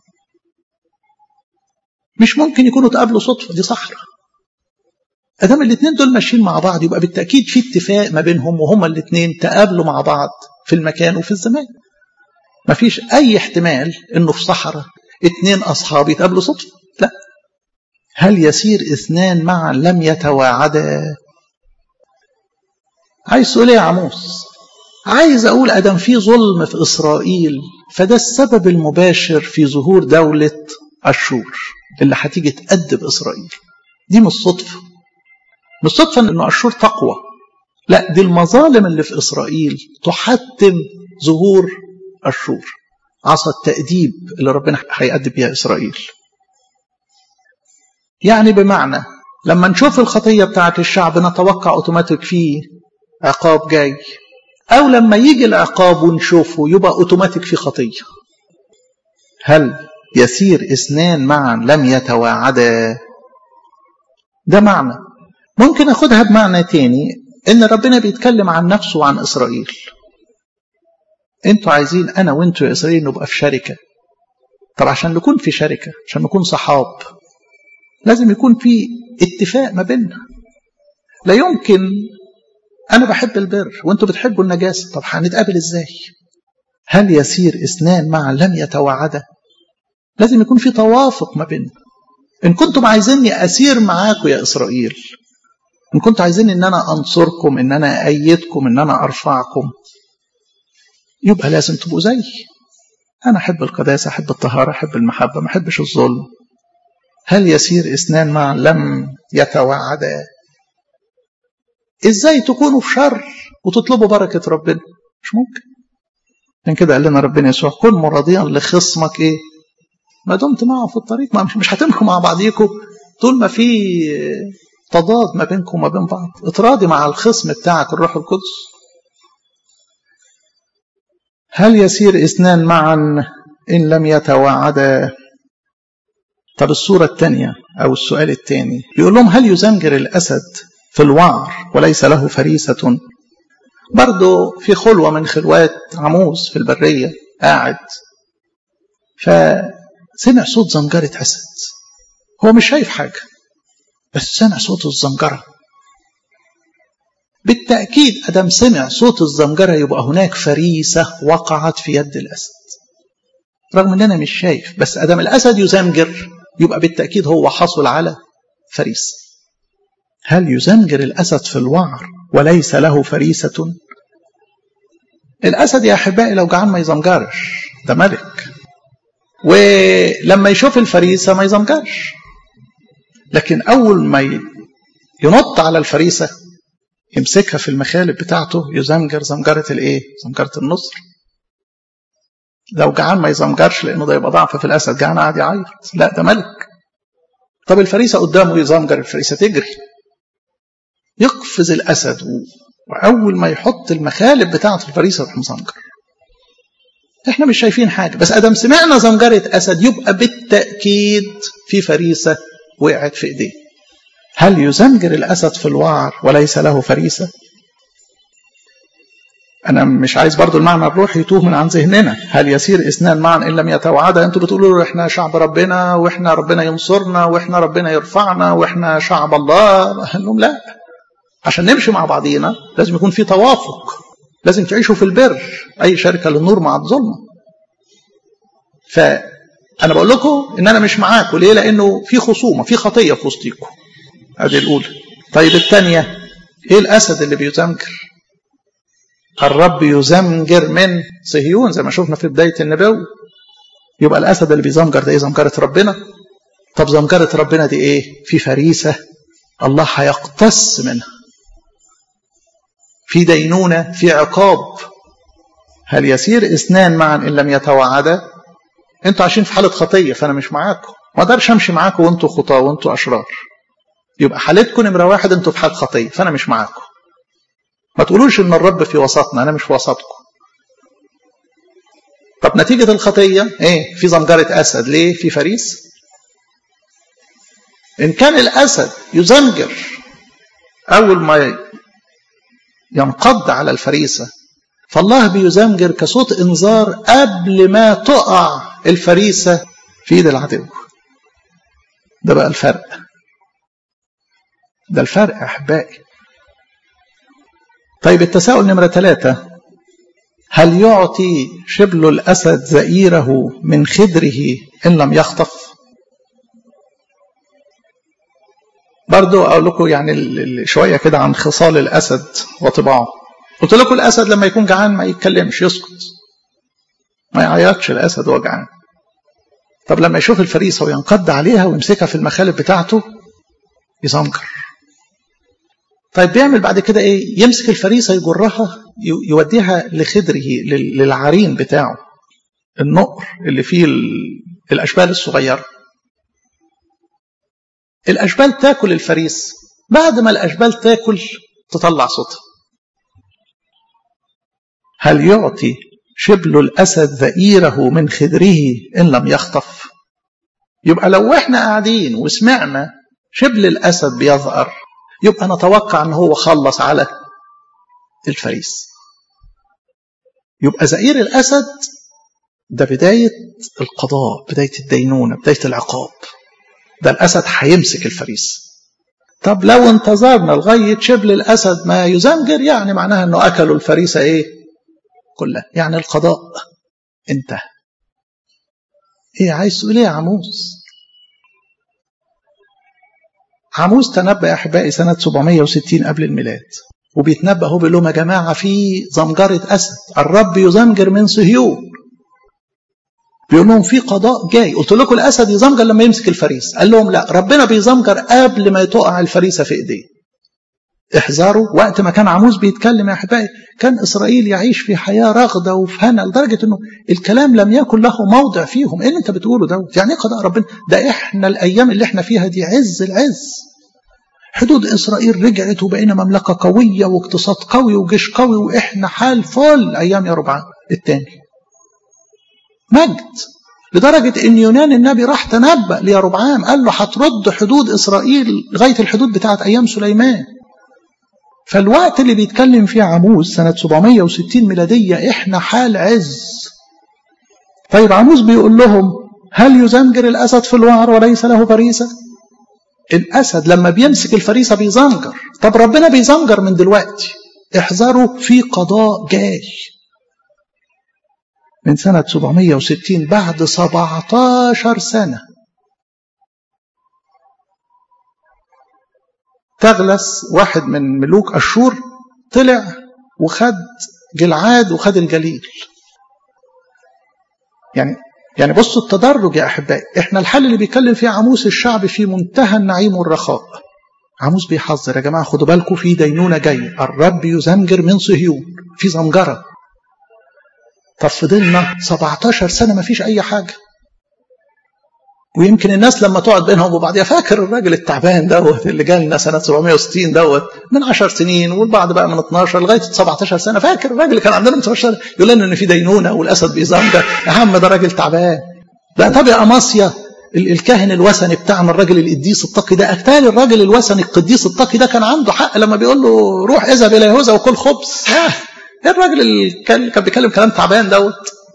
مش ممكن يكونوا تقابلوا صدفه دي صحراء ادام الاثنين دول ماشيين مع بعض يبقى بالتاكيد في اتفاق ما بينهم وهما الاثنين تقابلوا مع بعض في المكان وفي الزمان مفيش اي احتمال انه في صحراء اتنين اصحاب يتقابلوا صدفه لا هل يسير اثنان معا لم يتواعدا عايز تقول ايه يا عموس عايز اقول ادم في ظلم في اسرائيل فده السبب المباشر في ظهور دوله اشور اللي هتيجي تأدب اسرائيل دي مش صدفه مش صدفه ان اشور تقوى لا دي المظالم اللي في اسرائيل تحتم ظهور اشور عصا التأديب اللي ربنا هيأدب بيها اسرائيل يعني بمعنى لما نشوف الخطيه بتاعت الشعب نتوقع اوتوماتيك فيه عقاب جاي او لما يجي العقاب ونشوفه يبقى اوتوماتيك في خطيه هل يسير اثنان معا لم يتواعدا ده معنى ممكن اخدها بمعنى تاني ان ربنا بيتكلم عن نفسه وعن اسرائيل انتوا عايزين انا وانتوا يا اسرائيل نبقى في شركه طب عشان نكون في شركه عشان نكون صحاب لازم يكون في اتفاق ما بيننا لا يمكن انا بحب البر وانتوا بتحبوا النجاسه طب هنتقابل ازاي هل يسير اثنان معا لم يتواعدا لازم يكون في توافق ما بيننا ان كنتم عايزيني اسير معاكم يا اسرائيل ان كنتم عايزين ان انا انصركم ان انا ايدكم ان انا ارفعكم يبقى لازم تبقوا زيي أنا أحب القداسة أحب الطهارة أحب المحبة ما أحبش الظلم هل يسير اثنان معا لم يتوعدا ازاي تكونوا في شر وتطلبوا بركة ربنا مش ممكن عشان كده قال لنا ربنا يسوع كن مرضيا لخصمك ايه ما دمت معه في الطريق ما مش هتمشوا مع بعضيكم طول ما في تضاد ما بينكم وما بين بعض اتراضي مع الخصم بتاعك الروح القدس هل يسير اثنان معا ان لم يتوعدا طب الصورة الثانية أو السؤال الثاني بيقول لهم هل يزمجر الأسد في الوعر وليس له فريسة برضه في خلوة من خلوات عموز في البرية قاعد فسمع صوت زمجرة أسد هو مش شايف حاجة بس سمع صوت الزمجرة بالتأكيد أدم سمع صوت الزمجرة يبقى هناك فريسة وقعت في يد الأسد رغم أن أنا مش شايف بس أدم الأسد يزمجر يبقى بالتأكيد هو حصل على فريسة هل يزمجر الأسد في الوعر وليس له فريسة الأسد يا أحبائي لو جعان ما يزمجرش ده ملك ولما يشوف الفريسة ما يزمجرش لكن أول ما ينط على الفريسة يمسكها في المخالب بتاعته يزمجر زمجرة الإيه؟ زمجرة النصر لو جعان ما يزمجرش لانه ده يبقى ضعف في الاسد جعان قاعد يعيط لا ده ملك طب الفريسه قدامه يزمجر الفريسه تجري يقفز الاسد واول ما يحط المخالب بتاعه الفريسه يروح مزمجر احنا مش شايفين حاجه بس ادم سمعنا زمجره اسد يبقى بالتاكيد في فريسه وقعت في ايديه هل يزمجر الاسد في الوعر وليس له فريسه أنا مش عايز برضو المعنى الروحي يتوه من عن ذهننا هل يسير اثنان معا إن لم يتوعدا أنتوا بتقولوا إحنا شعب ربنا وإحنا ربنا ينصرنا وإحنا ربنا يرفعنا وإحنا شعب الله قال لهم لا عشان نمشي مع بعضينا لازم يكون في توافق لازم تعيشوا في البر أي شركة للنور مع الظلمة فأنا بقول لكم إن أنا مش معاكم ليه لأنه في خصومة في خطية في وسطيكم هذه الأولى طيب الثانية إيه الأسد اللي بيزمجر الرب يزمجر من صهيون زي ما شفنا في بداية النبوة يبقى الأسد اللي بيزمجر ده إيه زمجرة ربنا طب زمجرة ربنا دي إيه في فريسة الله هيقتص منها في دينونة في عقاب هل يسير اثنان معا إن لم يتوعدا انتوا عايشين في حالة خطية فأنا مش معاكم ما اقدرش امشي معاكم وانتوا خطاة وانتوا أشرار يبقى حالتكم نمرة واحد انتوا في حال خطية فأنا مش معاكم ما تقولوش ان الرب في وسطنا انا مش في وسطكم طب نتيجة الخطية ايه في زمجرة اسد ليه في فريس ان كان الاسد يزمجر اول ما ينقض على الفريسة فالله بيزمجر كصوت انذار قبل ما تقع الفريسة في ايد العدو ده بقى الفرق ده الفرق احبائي طيب التساؤل نمرة ثلاثة هل يعطي شبل الأسد زئيره من خدره إن لم يخطف برضو أقول لكم يعني شوية كده عن خصال الأسد وطباعه قلت لكم الأسد لما يكون جعان ما يتكلمش يسكت ما يعيطش الأسد وهو جعان طب لما يشوف الفريسة وينقض عليها ويمسكها في المخالب بتاعته يزمجر طيب بيعمل بعد كده ايه يمسك الفريسه يجرها يوديها لخدره للعرين بتاعه النقر اللي فيه الاشبال الصغيره الاشبال تاكل الفريس بعد ما الاشبال تاكل تطلع صوتها هل يعطي شبل الاسد ذئيره من خدره ان لم يخطف يبقى لو احنا قاعدين وسمعنا شبل الاسد بيظهر يبقى نتوقع ان هو خلص على الفريس يبقى زئير الاسد ده بدايه القضاء بدايه الدينونه بدايه العقاب ده الاسد هيمسك الفريس طب لو انتظرنا لغايه شبل الاسد ما يزمجر يعني معناها انه اكلوا الفريسه ايه كلها يعني القضاء انتهى ايه عايز تقول ايه يا عموس عموس تنبأ يا أحبائي سنة 760 قبل الميلاد وبيتنبأ هو بيقول لهم يا جماعة في زمجرة أسد الرب يزمجر من صهيون بيقول لهم في قضاء جاي قلت لكم الاسد يزمجر لما يمسك الفريسه قال لهم لا ربنا بيزمجر قبل ما تقع الفريسه في ايديه احذروا وقت ما كان عموس بيتكلم يا احبائي كان اسرائيل يعيش في حياه رغده وفي هنا لدرجه انه الكلام لم يكن له موضع فيهم ايه اللي انت بتقوله دوت يعني ايه قضاء ربنا ده احنا الايام اللي احنا فيها دي عز العز حدود اسرائيل رجعت وبقينا مملكه قويه واقتصاد قوي وجيش قوي واحنا حال فل ايام يا ربعان الثاني مجد لدرجة إن يونان النبي راح تنبأ ليربعام قال له هترد حدود إسرائيل لغاية الحدود بتاعت أيام سليمان فالوقت اللي بيتكلم فيه عموس سنة 760 ميلادية إحنا حال عز طيب عموس بيقول لهم هل يزمجر الأسد في الوعر وليس له فريسة الأسد لما بيمسك الفريسة بيزمجر طب ربنا بيزمجر من دلوقتي احذروا في قضاء جاي من سنة 760 بعد 17 سنة تغلس واحد من ملوك أشور طلع وخد جلعاد وخد الجليل يعني يعني بصوا التدرج يا أحبائي احنا الحل اللي بيتكلم فيه عموس الشعب في منتهى النعيم والرخاء عموس بيحذر يا جماعة خدوا بالكم في دينونة جاية الرب يزمجر من صهيون في زمجرة طب فضلنا 17 سنة ما فيش أي حاجة ويمكن الناس لما تقعد بينهم وبعض فاكر الراجل التعبان دوت اللي جالنا سنة 760 دوت من 10 سنين والبعض بقى من 12 لغاية 17 سنة فاكر الراجل اللي كان عندنا من 17 يقول لنا إن في دينونة والأسد بيزمجر يا عم ده راجل تعبان لا طب يا أماسيا الكاهن الوثني بتاعنا الراجل القديس التقي ده أكتال الراجل الوثني القديس التقي ده كان عنده حق لما بيقول له روح اذهب إلى يهوذا وكل خبز ايه الراجل اللي كان كان بيتكلم كلام تعبان دوت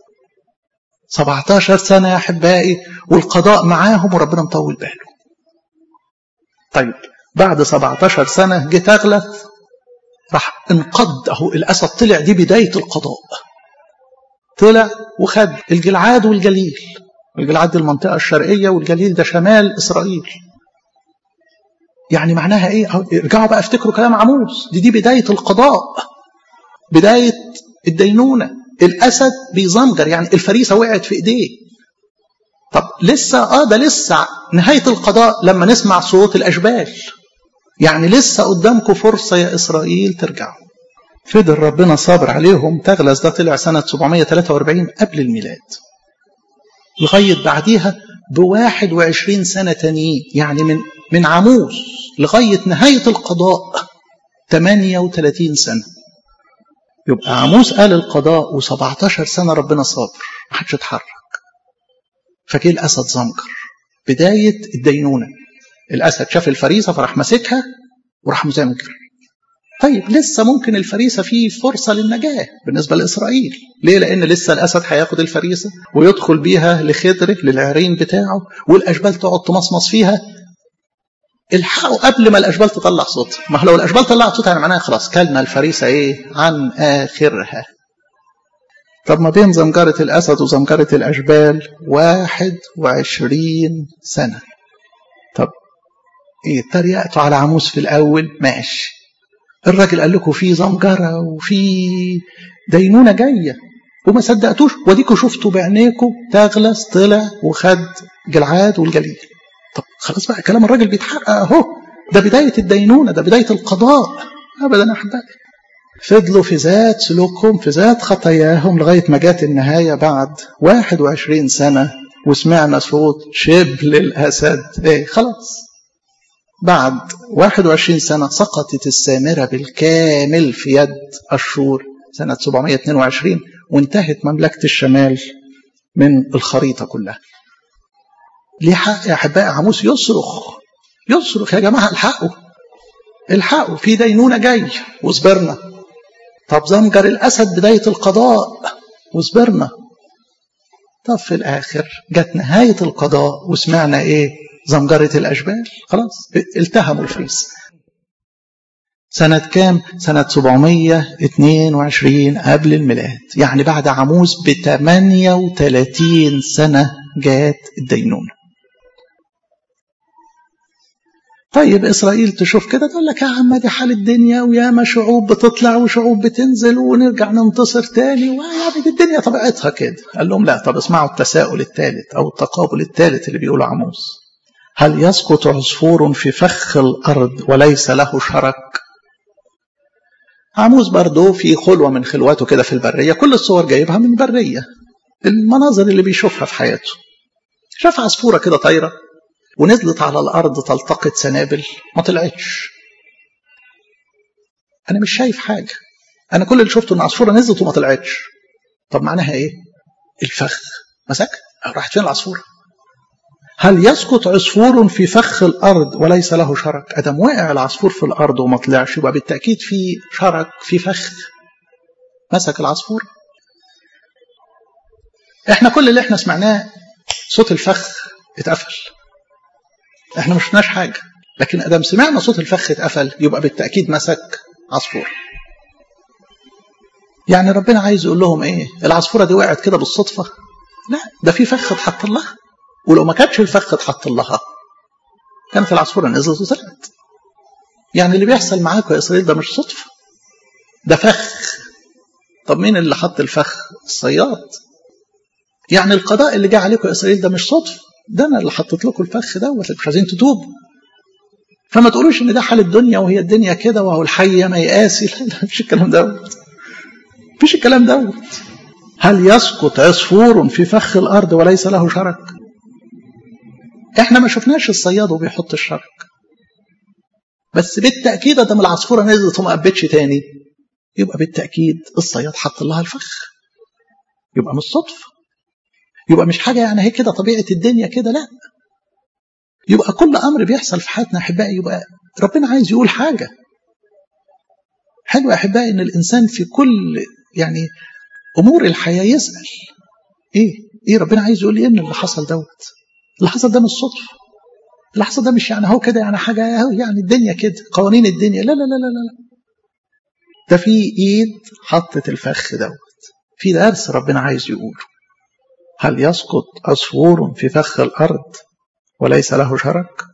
17 سنة يا أحبائي والقضاء معاهم وربنا مطول باله طيب بعد 17 سنة جه تغلث راح انقض اهو الأسد طلع دي بداية القضاء طلع وخد الجلعاد والجليل الجلعاد دي المنطقة الشرقية والجليل ده شمال إسرائيل يعني معناها ايه ارجعوا بقى افتكروا كلام عموس دي دي بداية القضاء بداية الدينونة الأسد بيزمجر يعني الفريسة وقعت في إيديه طب لسه آه ده لسه نهاية القضاء لما نسمع صوت الأشبال يعني لسه قدامكم فرصة يا إسرائيل ترجعوا فضل ربنا صابر عليهم تغلس ده طلع سنة 743 قبل الميلاد لغاية بعديها ب 21 سنة تانيين يعني من من عموس لغاية نهاية القضاء 38 سنة يبقى عموس قال القضاء و17 سنة ربنا صابر ما حدش اتحرك فجه الأسد زمجر بداية الدينونة الأسد شاف الفريسة فراح ماسكها وراح مزمجر طيب لسه ممكن الفريسة فيه فرصة للنجاة بالنسبة لإسرائيل ليه لأن لسه الأسد هياخد الفريسة ويدخل بيها لخدره للعرين بتاعه والأشبال تقعد تمصمص فيها الحقوا قبل ما الاشبال تطلع صوت ما لو الاشبال طلعت صوت يعني معناها خلاص كلنا الفريسه ايه عن اخرها طب ما بين زمجرة الأسد وزمجرة الأشبال واحد وعشرين سنة طب إيه تريقتوا على عموس في الأول ماشي الراجل قال لكم في زمجرة وفي دينونة جاية وما صدقتوش وديكوا شفتوا بعينيكم تغلس طلع وخد جلعاد والجليل طب خلاص بقى كلام الراجل بيتحقق اهو ده بداية الدينونة ده بداية القضاء أبدا يا أحبائي فضلوا في ذات سلوكهم في ذات خطاياهم لغاية ما جات النهاية بعد 21 سنة وسمعنا صوت شبل الأسد إيه خلاص بعد 21 سنة سقطت السامرة بالكامل في يد أشور سنة 722 وانتهت مملكة الشمال من الخريطة كلها ليه حق يا أحبائي عموس يصرخ يصرخ يا جماعة الحقوا الحقوا في دينونة جاي وصبرنا طب زمجر الأسد بداية القضاء وصبرنا طب في الآخر جت نهاية القضاء وسمعنا إيه زمجرة الأشبال خلاص التهموا الفريس سنة كام؟ سنة 722 قبل الميلاد يعني بعد عموس ب 38 سنة جات الدينونة طيب إسرائيل تشوف كده تقول لك يا عم دي حال الدنيا وياما شعوب بتطلع وشعوب بتنزل ونرجع ننتصر تاني ويعني دي الدنيا طبيعتها كده قال لهم لا طب اسمعوا التساؤل الثالث أو التقابل الثالث اللي بيقوله عموس هل يسقط عصفور في فخ الأرض وليس له شرك عموس برضه في خلوة من خلواته كده في البرية كل الصور جايبها من برية المناظر اللي بيشوفها في حياته شاف عصفورة كده طايرة ونزلت على الأرض تلتقط سنابل ما طلعتش أنا مش شايف حاجة أنا كل اللي شفته إن عصفورة نزلت وما طلعتش طب معناها إيه؟ الفخ مسك راحت فين العصفورة؟ هل يسقط عصفور في فخ الأرض وليس له شرك؟ أدم وقع العصفور في الأرض وما طلعش يبقى بالتأكيد في شرك في فخ مسك العصفور احنا كل اللي احنا سمعناه صوت الفخ اتقفل احنا ما شفناش حاجه لكن ادم سمعنا صوت الفخ اتقفل يبقى بالتاكيد مسك عصفور يعني ربنا عايز يقول لهم ايه العصفوره دي وقعت كده بالصدفه لا ده في فخ اتحط لها ولو ما كانتش الفخ اتحط لها كانت العصفوره نزلت وطلعت يعني اللي بيحصل معاكم يا اسرائيل ده مش صدفه ده فخ طب مين اللي حط الفخ الصياد يعني القضاء اللي جه عليكم يا اسرائيل ده مش صدفه ده انا اللي حطيت لكم الفخ دوت مش عايزين تتوبوا فما تقولوش ان ده حال الدنيا وهي الدنيا كده وهو الحي ما يقاسي لا لا مفيش الكلام دوت مفيش الكلام دوت هل يسقط عصفور في فخ الارض وليس له شرك احنا ما شفناش الصياد وبيحط الشرك بس بالتاكيد ادم العصفوره نزلت وما قبتش تاني يبقى بالتاكيد الصياد حط لها الفخ يبقى مش صدفه يبقى مش حاجة يعني هي كده طبيعة الدنيا كده لا يبقى كل أمر بيحصل في حياتنا أحبائي يبقى ربنا عايز يقول حاجة حلو يا أحبائي إن الإنسان في كل يعني أمور الحياة يسأل إيه إيه ربنا عايز يقول إيه إن اللي حصل دوت اللي حصل ده مش صدفة اللي حصل ده مش يعني هو كده يعني حاجة يعني الدنيا كده قوانين الدنيا لا لا لا لا لا ده في إيد حطت الفخ دوت في درس ربنا عايز يقوله هل يسقط عصفور في فخ الأرض وليس له شرك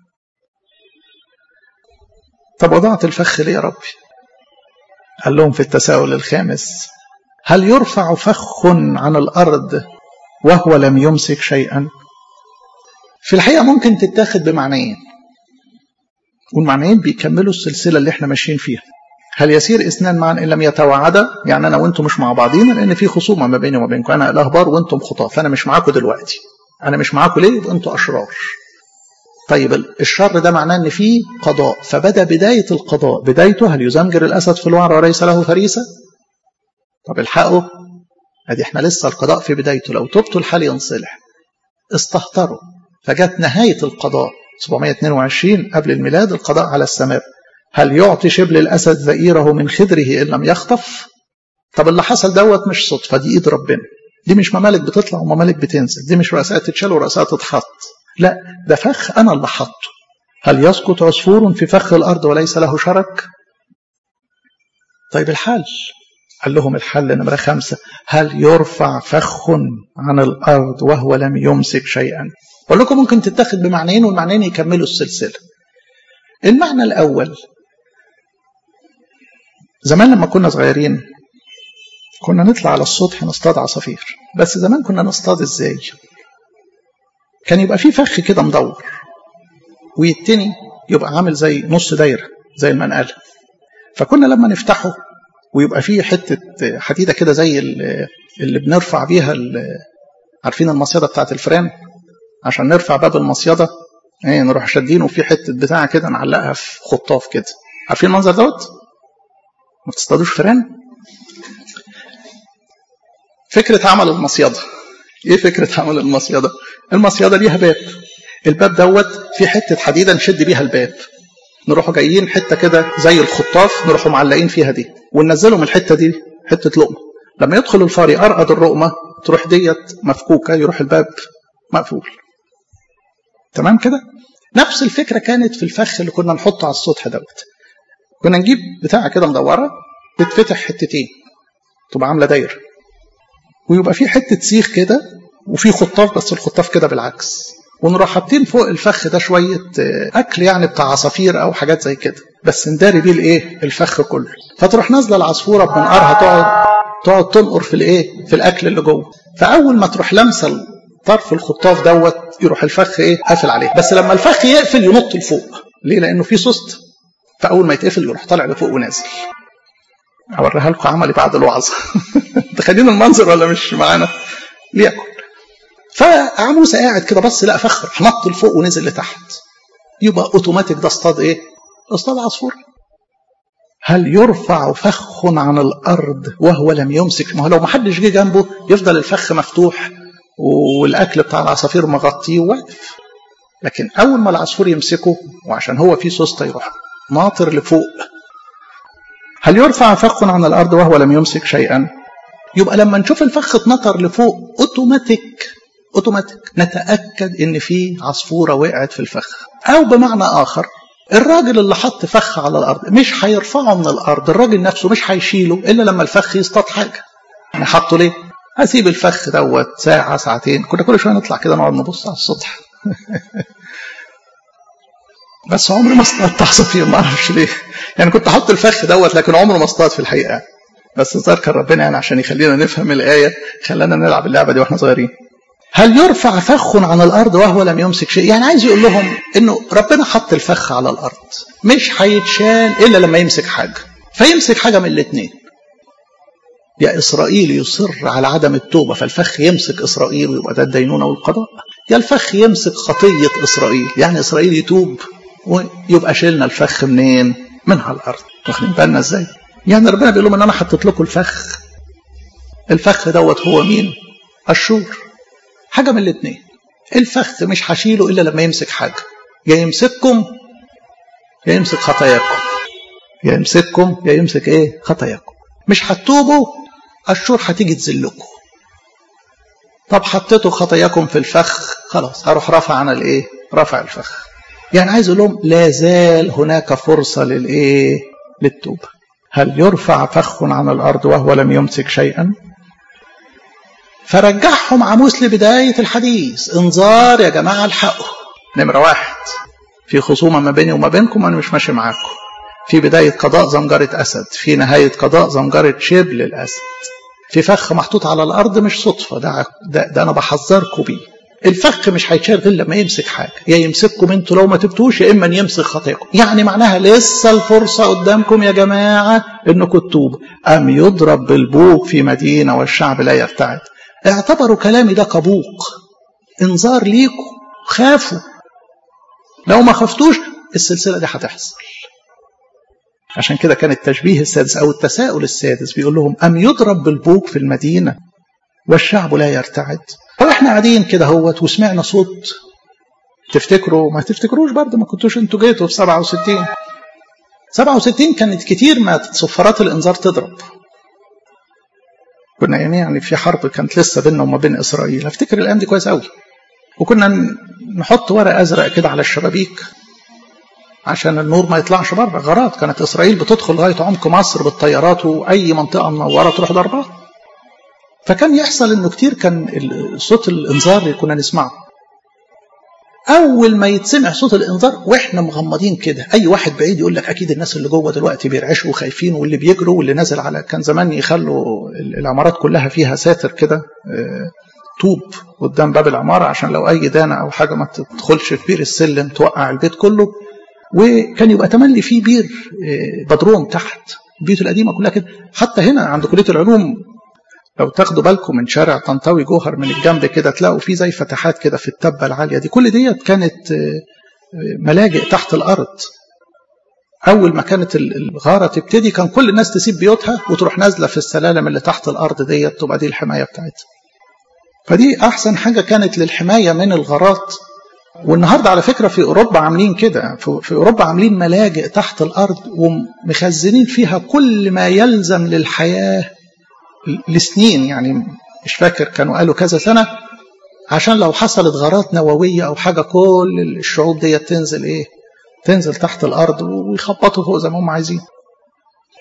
طب وضعت الفخ ليه يا ربي قال لهم في التساؤل الخامس هل يرفع فخ عن الأرض وهو لم يمسك شيئا في الحقيقة ممكن تتاخد بمعنيين والمعنيين بيكملوا السلسلة اللي احنا ماشيين فيها هل يسير اثنان معا ان لم يتوعدا يعني انا وانتم مش مع بعضينا لان في خصومه ما بيني وما بينكم انا الاخبار وانتم خطاه فانا مش معاكم دلوقتي انا مش معاكم ليه يبقى انتم اشرار طيب الشر ده معناه ان في قضاء فبدا بدايه القضاء بدايته هل يزمجر الاسد في الوعر وليس له فريسه طب الحقوا ادي احنا لسه القضاء في بدايته لو تبتوا الحال ينصلح استهتروا فجت نهايه القضاء 722 قبل الميلاد القضاء على السماء هل يعطي شبل الأسد ذئيره من خدره إن لم يخطف طب اللي حصل دوت مش صدفة دي إيد ربنا دي مش ممالك بتطلع وممالك بتنزل دي مش رؤساء تتشال ورؤساء تتحط لا ده فخ أنا اللي حطه هل يسقط عصفور في فخ الأرض وليس له شرك طيب الحل قال لهم الحل نمرة خمسة هل يرفع فخ عن الأرض وهو لم يمسك شيئا أقول لكم ممكن تتاخد بمعنيين والمعنيين يكملوا السلسلة المعنى الأول زمان لما كنا صغيرين كنا نطلع على السطح نصطاد عصافير بس زمان كنا نصطاد ازاي كان يبقى في فخ كده مدور ويتني يبقى عامل زي نص دايره زي المنقله فكنا لما نفتحه ويبقى فيه حته حديده كده زي اللي بنرفع بيها عارفين المصيده بتاعت الفران عشان نرفع باب المصيده ايه نروح شادينه في حته بتاع كده نعلقها في خطاف كده عارفين المنظر دوت ما تصطادوش فران فكرة عمل المصيدة ايه فكرة عمل المصيدة المصيدة ليها باب الباب دوت في حتة حديدة نشد بيها الباب نروحوا جايين حتة كده زي الخطاف نروحوا معلقين فيها دي وننزلوا من الحتة دي حتة لقمة لما يدخل الفار يقرقد الرقمة تروح ديت مفكوكة يروح الباب مقفول تمام كده نفس الفكرة كانت في الفخ اللي كنا نحطه على السطح دوت كنا نجيب بتاعة كده مدورة تتفتح حتتين تبقى عاملة دايرة ويبقى في حتة سيخ كده وفي خطاف بس الخطاف كده بالعكس ونروح حاطين فوق الفخ ده شويه اكل يعني بتاع عصافير او حاجات زي كده بس نداري بيه الايه الفخ كله فتروح نازله العصفوره بمنقارها تقعد تقعد تنقر في الايه في الاكل اللي جوه فاول ما تروح لامسه طرف الخطاف دوت يروح الفخ ايه قافل عليه بس لما الفخ يقفل ينط لفوق ليه لانه في سوست فاول ما يتقفل يروح طالع لفوق ونازل هوريها لكم عملي بعد الوعظه تخلين المنظر ولا مش معانا ليكن فعموسه قاعد كده بص لقى فخ نط لفوق ونزل لتحت يبقى اوتوماتيك ده اصطاد ايه اصطاد عصفور هل يرفع فخ عن الارض وهو لم يمسك ما هو لو ما حدش جه جنبه يفضل الفخ مفتوح والاكل بتاع العصافير مغطيه واقف لكن اول ما العصفور يمسكه وعشان هو فيه سوسته يروح ناطر لفوق هل يرفع فخ عن الارض وهو لم يمسك شيئا يبقى لما نشوف الفخ اتنطر لفوق اوتوماتيك اوتوماتيك نتاكد ان في عصفوره وقعت في الفخ او بمعنى اخر الراجل اللي حط فخ على الارض مش هيرفعه من الارض الراجل نفسه مش هيشيله الا لما الفخ يصطاد حاجه يعني حطه ليه هسيب الفخ دوت ساعه ساعتين كنا كل شويه نطلع كده نقعد نبص على السطح بس عمري ما اصطادت عصافير ما اعرفش ليه يعني كنت احط الفخ دوت لكن عمره ما اصطاد في الحقيقه بس ذكر ربنا يعني عشان يخلينا نفهم الايه خلانا نلعب اللعبه دي واحنا صغيرين هل يرفع فخ عن الارض وهو لم يمسك شيء يعني عايز يقول لهم انه ربنا حط الفخ على الارض مش هيتشال الا لما يمسك حاجه فيمسك حاجه من الاثنين يا اسرائيل يصر على عدم التوبه فالفخ يمسك اسرائيل ويبقى ده الدينونه والقضاء يا الفخ يمسك خطيه اسرائيل يعني اسرائيل يتوب ويبقى شلنا الفخ منين من على الارض واخدين بالنا ازاي يعني ربنا بيقول لهم ان انا حطيت لكم الفخ الفخ دوت هو مين الشور حاجه من الاثنين الفخ مش هشيله الا لما يمسك حاجه يا يمسككم يا يمسك خطاياكم يا يمسككم يا يمسك ايه خطاياكم مش هتوبوا الشور هتيجي تذلكم طب حطيتوا خطاياكم في الفخ خلاص هروح رافع عن الايه رافع الفخ يعني عايز اقول لهم لا زال هناك فرصه للايه للتوبه هل يرفع فخ عن الارض وهو لم يمسك شيئا فرجعهم عموس لبداية الحديث انذار يا جماعة الحقوا نمرة واحد في خصومة ما بيني وما بينكم أنا مش ماشي معاكم في بداية قضاء زمجرة أسد في نهاية قضاء زمجرة شبل الأسد في فخ محطوط على الأرض مش صدفة ده, ده, ده أنا بحذركم بيه الفخ مش هيتشال غير لما يمسك حاجة يا يمسككم انتوا لو ما تبتوش يا إما يمسك خطاياكم يعني معناها لسه الفرصة قدامكم يا جماعة إنكم تتوبوا أم يضرب بالبوق في مدينة والشعب لا يرتعد اعتبروا كلامي ده كبوق انذار ليكم خافوا لو ما خفتوش السلسلة دي هتحصل عشان كده كان التشبيه السادس أو التساؤل السادس بيقول لهم أم يضرب بالبوق في المدينة والشعب لا يرتعد هو احنا قاعدين كده هوت وسمعنا صوت تفتكروا ما تفتكروش برضه ما كنتوش انتوا جيتوا في 67 67 كانت كتير ما صفارات الانذار تضرب كنا يعني يعني في حرب كانت لسه بيننا وما بين اسرائيل افتكر الايام دي كويس قوي وكنا نحط ورق ازرق كده على الشبابيك عشان النور ما يطلعش بره غارات كانت اسرائيل بتدخل لغايه عمق مصر بالطيارات واي منطقه منوره تروح ضربها فكان يحصل انه كتير كان صوت الانذار اللي كنا نسمعه اول ما يتسمع صوت الانذار واحنا مغمضين كده اي واحد بعيد يقول لك اكيد الناس اللي جوه دلوقتي بيرعشوا وخايفين واللي بيجروا واللي نازل على كان زمان يخلوا العمارات كلها فيها ساتر كده طوب قدام باب العماره عشان لو اي دانه او حاجه ما تدخلش في بير السلم توقع البيت كله وكان يبقى تملي فيه بير بدروم تحت البيوت القديمه كلها كده حتى هنا عند كليه العلوم لو تاخدوا بالكم من شارع طنطاوي جوهر من الجنب كده تلاقوا فيه زي فتحات كده في التبه العاليه دي كل ديت كانت ملاجئ تحت الارض اول ما كانت الغاره تبتدي كان كل الناس تسيب بيوتها وتروح نازله في السلالم اللي تحت الارض ديت تبقى دي الحمايه بتاعتها فدي احسن حاجه كانت للحمايه من الغارات والنهارده على فكره في اوروبا عاملين كده في اوروبا عاملين ملاجئ تحت الارض ومخزنين فيها كل ما يلزم للحياه لسنين يعني مش فاكر كانوا قالوا كذا سنة عشان لو حصلت غارات نووية أو حاجة كل الشعوب دي تنزل إيه تنزل تحت الأرض ويخبطوا فوق زي ما هم عايزين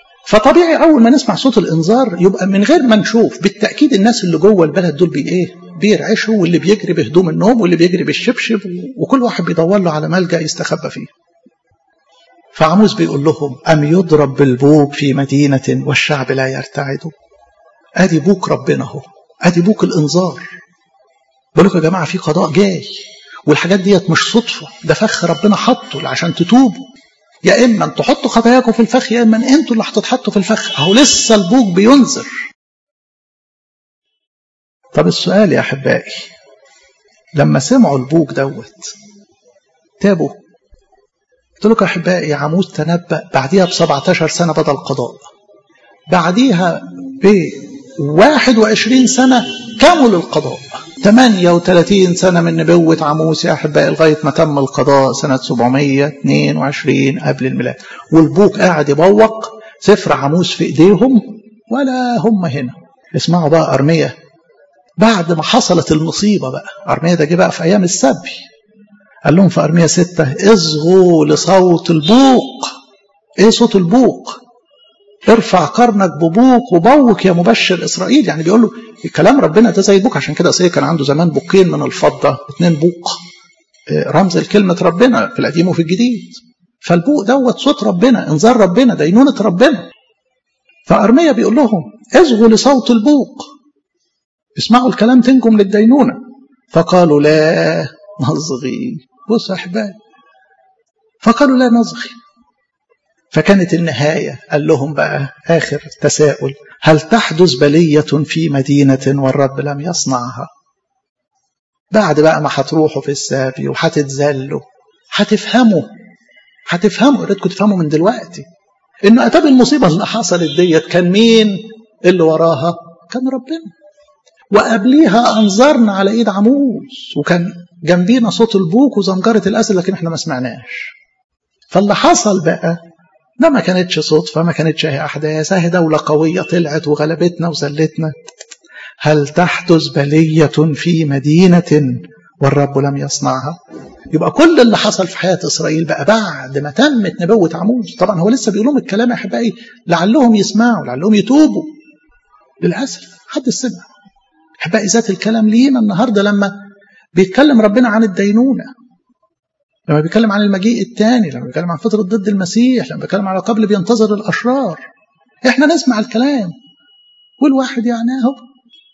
فطبيعي أول ما نسمع صوت الإنذار يبقى من غير ما نشوف بالتأكيد الناس اللي جوه البلد دول بي إيه بيرعشه واللي بيجري بهدوم النوم واللي بيجري بالشبشب وكل واحد بيدور له على ملجأ يستخبى فيه فعموس بيقول لهم أم يضرب بالبوق في مدينة والشعب لا يرتعد أدي بوك ربنا اهو أدي بوك الإنذار بقول لكم يا جماعة في قضاء جاي والحاجات ديت مش صدفة ده فخ ربنا حطه عشان تتوبوا يا إما أن تحطوا خطاياكم في الفخ يا إما أن أنتوا اللي هتتحطوا في الفخ أهو لسه البوك بينذر طب السؤال يا أحبائي لما سمعوا البوك دوت تابوا قلت لكم يا أحبائي عموس تنبأ بعديها ب 17 سنة بدل القضاء بعديها ب 21 سنة كمل القضاء 38 سنة من نبوة عموس يا أحبائي لغاية ما تم القضاء سنة 722 قبل الميلاد والبوك قاعد يبوق سفر عموس في إيديهم ولا هم هنا اسمعوا بقى أرمية بعد ما حصلت المصيبة بقى أرمية ده جه بقى في أيام السبي قال لهم في أرمية ستة اصغوا لصوت البوق ايه صوت البوق ارفع قرنك ببوق وبوك يا مبشر اسرائيل يعني بيقول له كلام ربنا ده زي البوق عشان كده سيد كان عنده زمان بوقين من الفضه اثنين بوق رمز لكلمه ربنا في القديم وفي الجديد فالبوق دوت صوت ربنا انذار ربنا دينونه ربنا فارميا بيقول لهم اصغوا لصوت البوق اسمعوا الكلام تنجم للدينونه فقالوا لا نصغي بصوا يا احبائي فقالوا لا نصغي فكانت النهاية قال لهم بقى آخر تساؤل هل تحدث بلية في مدينة والرب لم يصنعها بعد بقى ما هتروحوا في السابي وهتتذلوا هتفهموا هتفهموا ريتكم تفهموا من دلوقتي انه اتاب المصيبه اللي حصلت ديت كان مين اللي وراها كان ربنا وقبليها انظرنا على ايد عموس وكان جنبينا صوت البوك وزمجره الاسد لكن احنا ما سمعناش فاللي حصل بقى ده ما كانتش صدفة ما كانتش هي أحداث هي دولة قوية طلعت وغلبتنا وذلتنا هل تحدث بلية في مدينة والرب لم يصنعها يبقى كل اللي حصل في حياة إسرائيل بقى بعد ما تمت نبوة عموس طبعا هو لسه بيقول لهم الكلام يا أحبائي لعلهم يسمعوا لعلهم يتوبوا للأسف حد سمع أحبائي ذات الكلام لينا النهاردة لما بيتكلم ربنا عن الدينونة لما بيتكلم عن المجيء الثاني لما بيتكلم عن فترة ضد المسيح لما بيتكلم على قبل بينتظر الأشرار احنا نسمع الكلام والواحد يعني اهو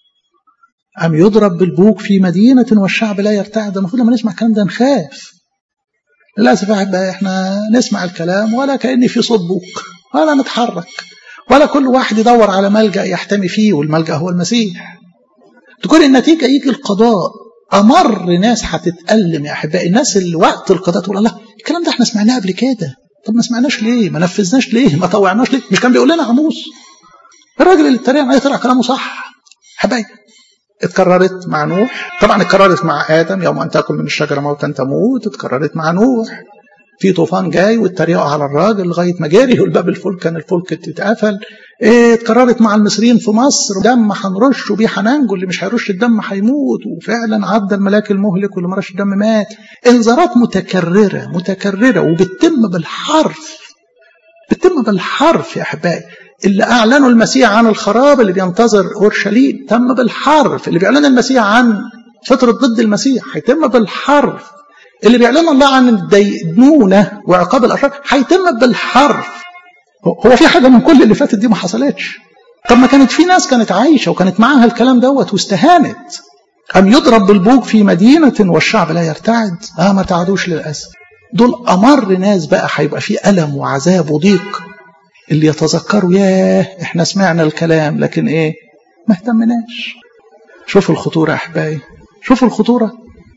أم يضرب بالبوق في مدينة والشعب لا يرتعد المفروض لما نسمع الكلام ده نخاف للأسف بقى احنا نسمع الكلام ولا كأن في صوت بوق ولا نتحرك ولا كل واحد يدور على ملجأ يحتمي فيه والملجأ هو المسيح تكون النتيجة يجي القضاء امر ناس هتتألم يا احبائي الناس اللي وقت القضاء تقول الله الكلام ده احنا سمعناه قبل كده طب ما سمعناش ليه ما نفذناش ليه ما طوعناش ليه مش كان بيقول لنا عموس الراجل اللي اتريق عليه طلع كلامه صح حبايبي اتكررت مع نوح طبعا اتكررت مع ادم يوم ان تاكل من الشجره موتا تموت اتكررت مع نوح في طوفان جاي واتريقوا على الراجل لغايه ما جري والباب الفلك كان الفلك اتقفل ايه اتكررت مع المصريين في مصر دم هنرشه بيه هننجو اللي مش هيرش الدم هيموت وفعلا عدى الملاك المهلك واللي ما رش الدم مات انذارات متكرره متكرره وبتتم بالحرف بتتم بالحرف يا احبائي اللي اعلنوا المسيح عن الخراب اللي بينتظر اورشليم تم بالحرف اللي بيعلن المسيح عن فتره ضد المسيح هيتم بالحرف اللي بيعلن الله عن الدينونه وعقاب الاشرار هيتم بالحرف هو في حاجه من كل اللي فاتت دي ما حصلتش طب ما كانت في ناس كانت عايشه وكانت معاها الكلام دوت واستهانت أم يضرب بالبوق في مدينة والشعب لا يرتعد آه ما تعدوش للأسف دول أمر ناس بقى هيبقى في ألم وعذاب وضيق اللي يتذكروا ياه احنا سمعنا الكلام لكن ايه ما اهتمناش شوفوا الخطورة يا أحبائي شوفوا الخطورة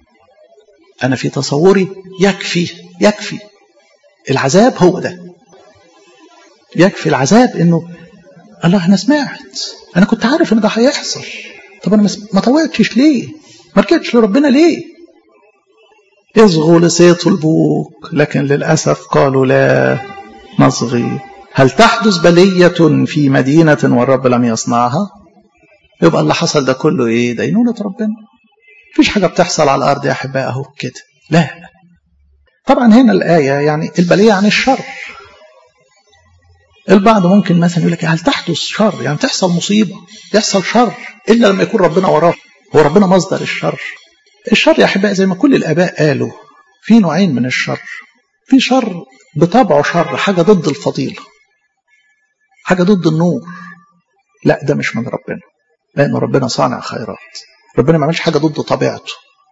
أنا في تصوري يكفي يكفي العذاب هو ده يكفي العذاب انه الله انا سمعت انا كنت عارف ان ده هيحصل طب انا ما طوعتش ليه ما رجعتش لربنا ليه اصغوا لصيت البوق لكن للاسف قالوا لا نصغي هل تحدث بلية في مدينة والرب لم يصنعها يبقى اللي حصل ده كله ايه دينونة ربنا مفيش حاجة بتحصل على الأرض يا أحباء أهو كده لا طبعا هنا الآية يعني البلية عن الشر البعض ممكن مثلا يقول لك هل تحدث شر يعني تحصل مصيبة يحصل شر إلا لما يكون ربنا وراه هو ربنا مصدر الشر الشر يا احبائي زي ما كل الاباء قالوا في نوعين من الشر في شر بطبعه شر حاجه ضد الفضيله حاجه ضد النور لا ده مش من ربنا لان ربنا صانع خيرات ربنا ما عملش حاجه ضد طبيعته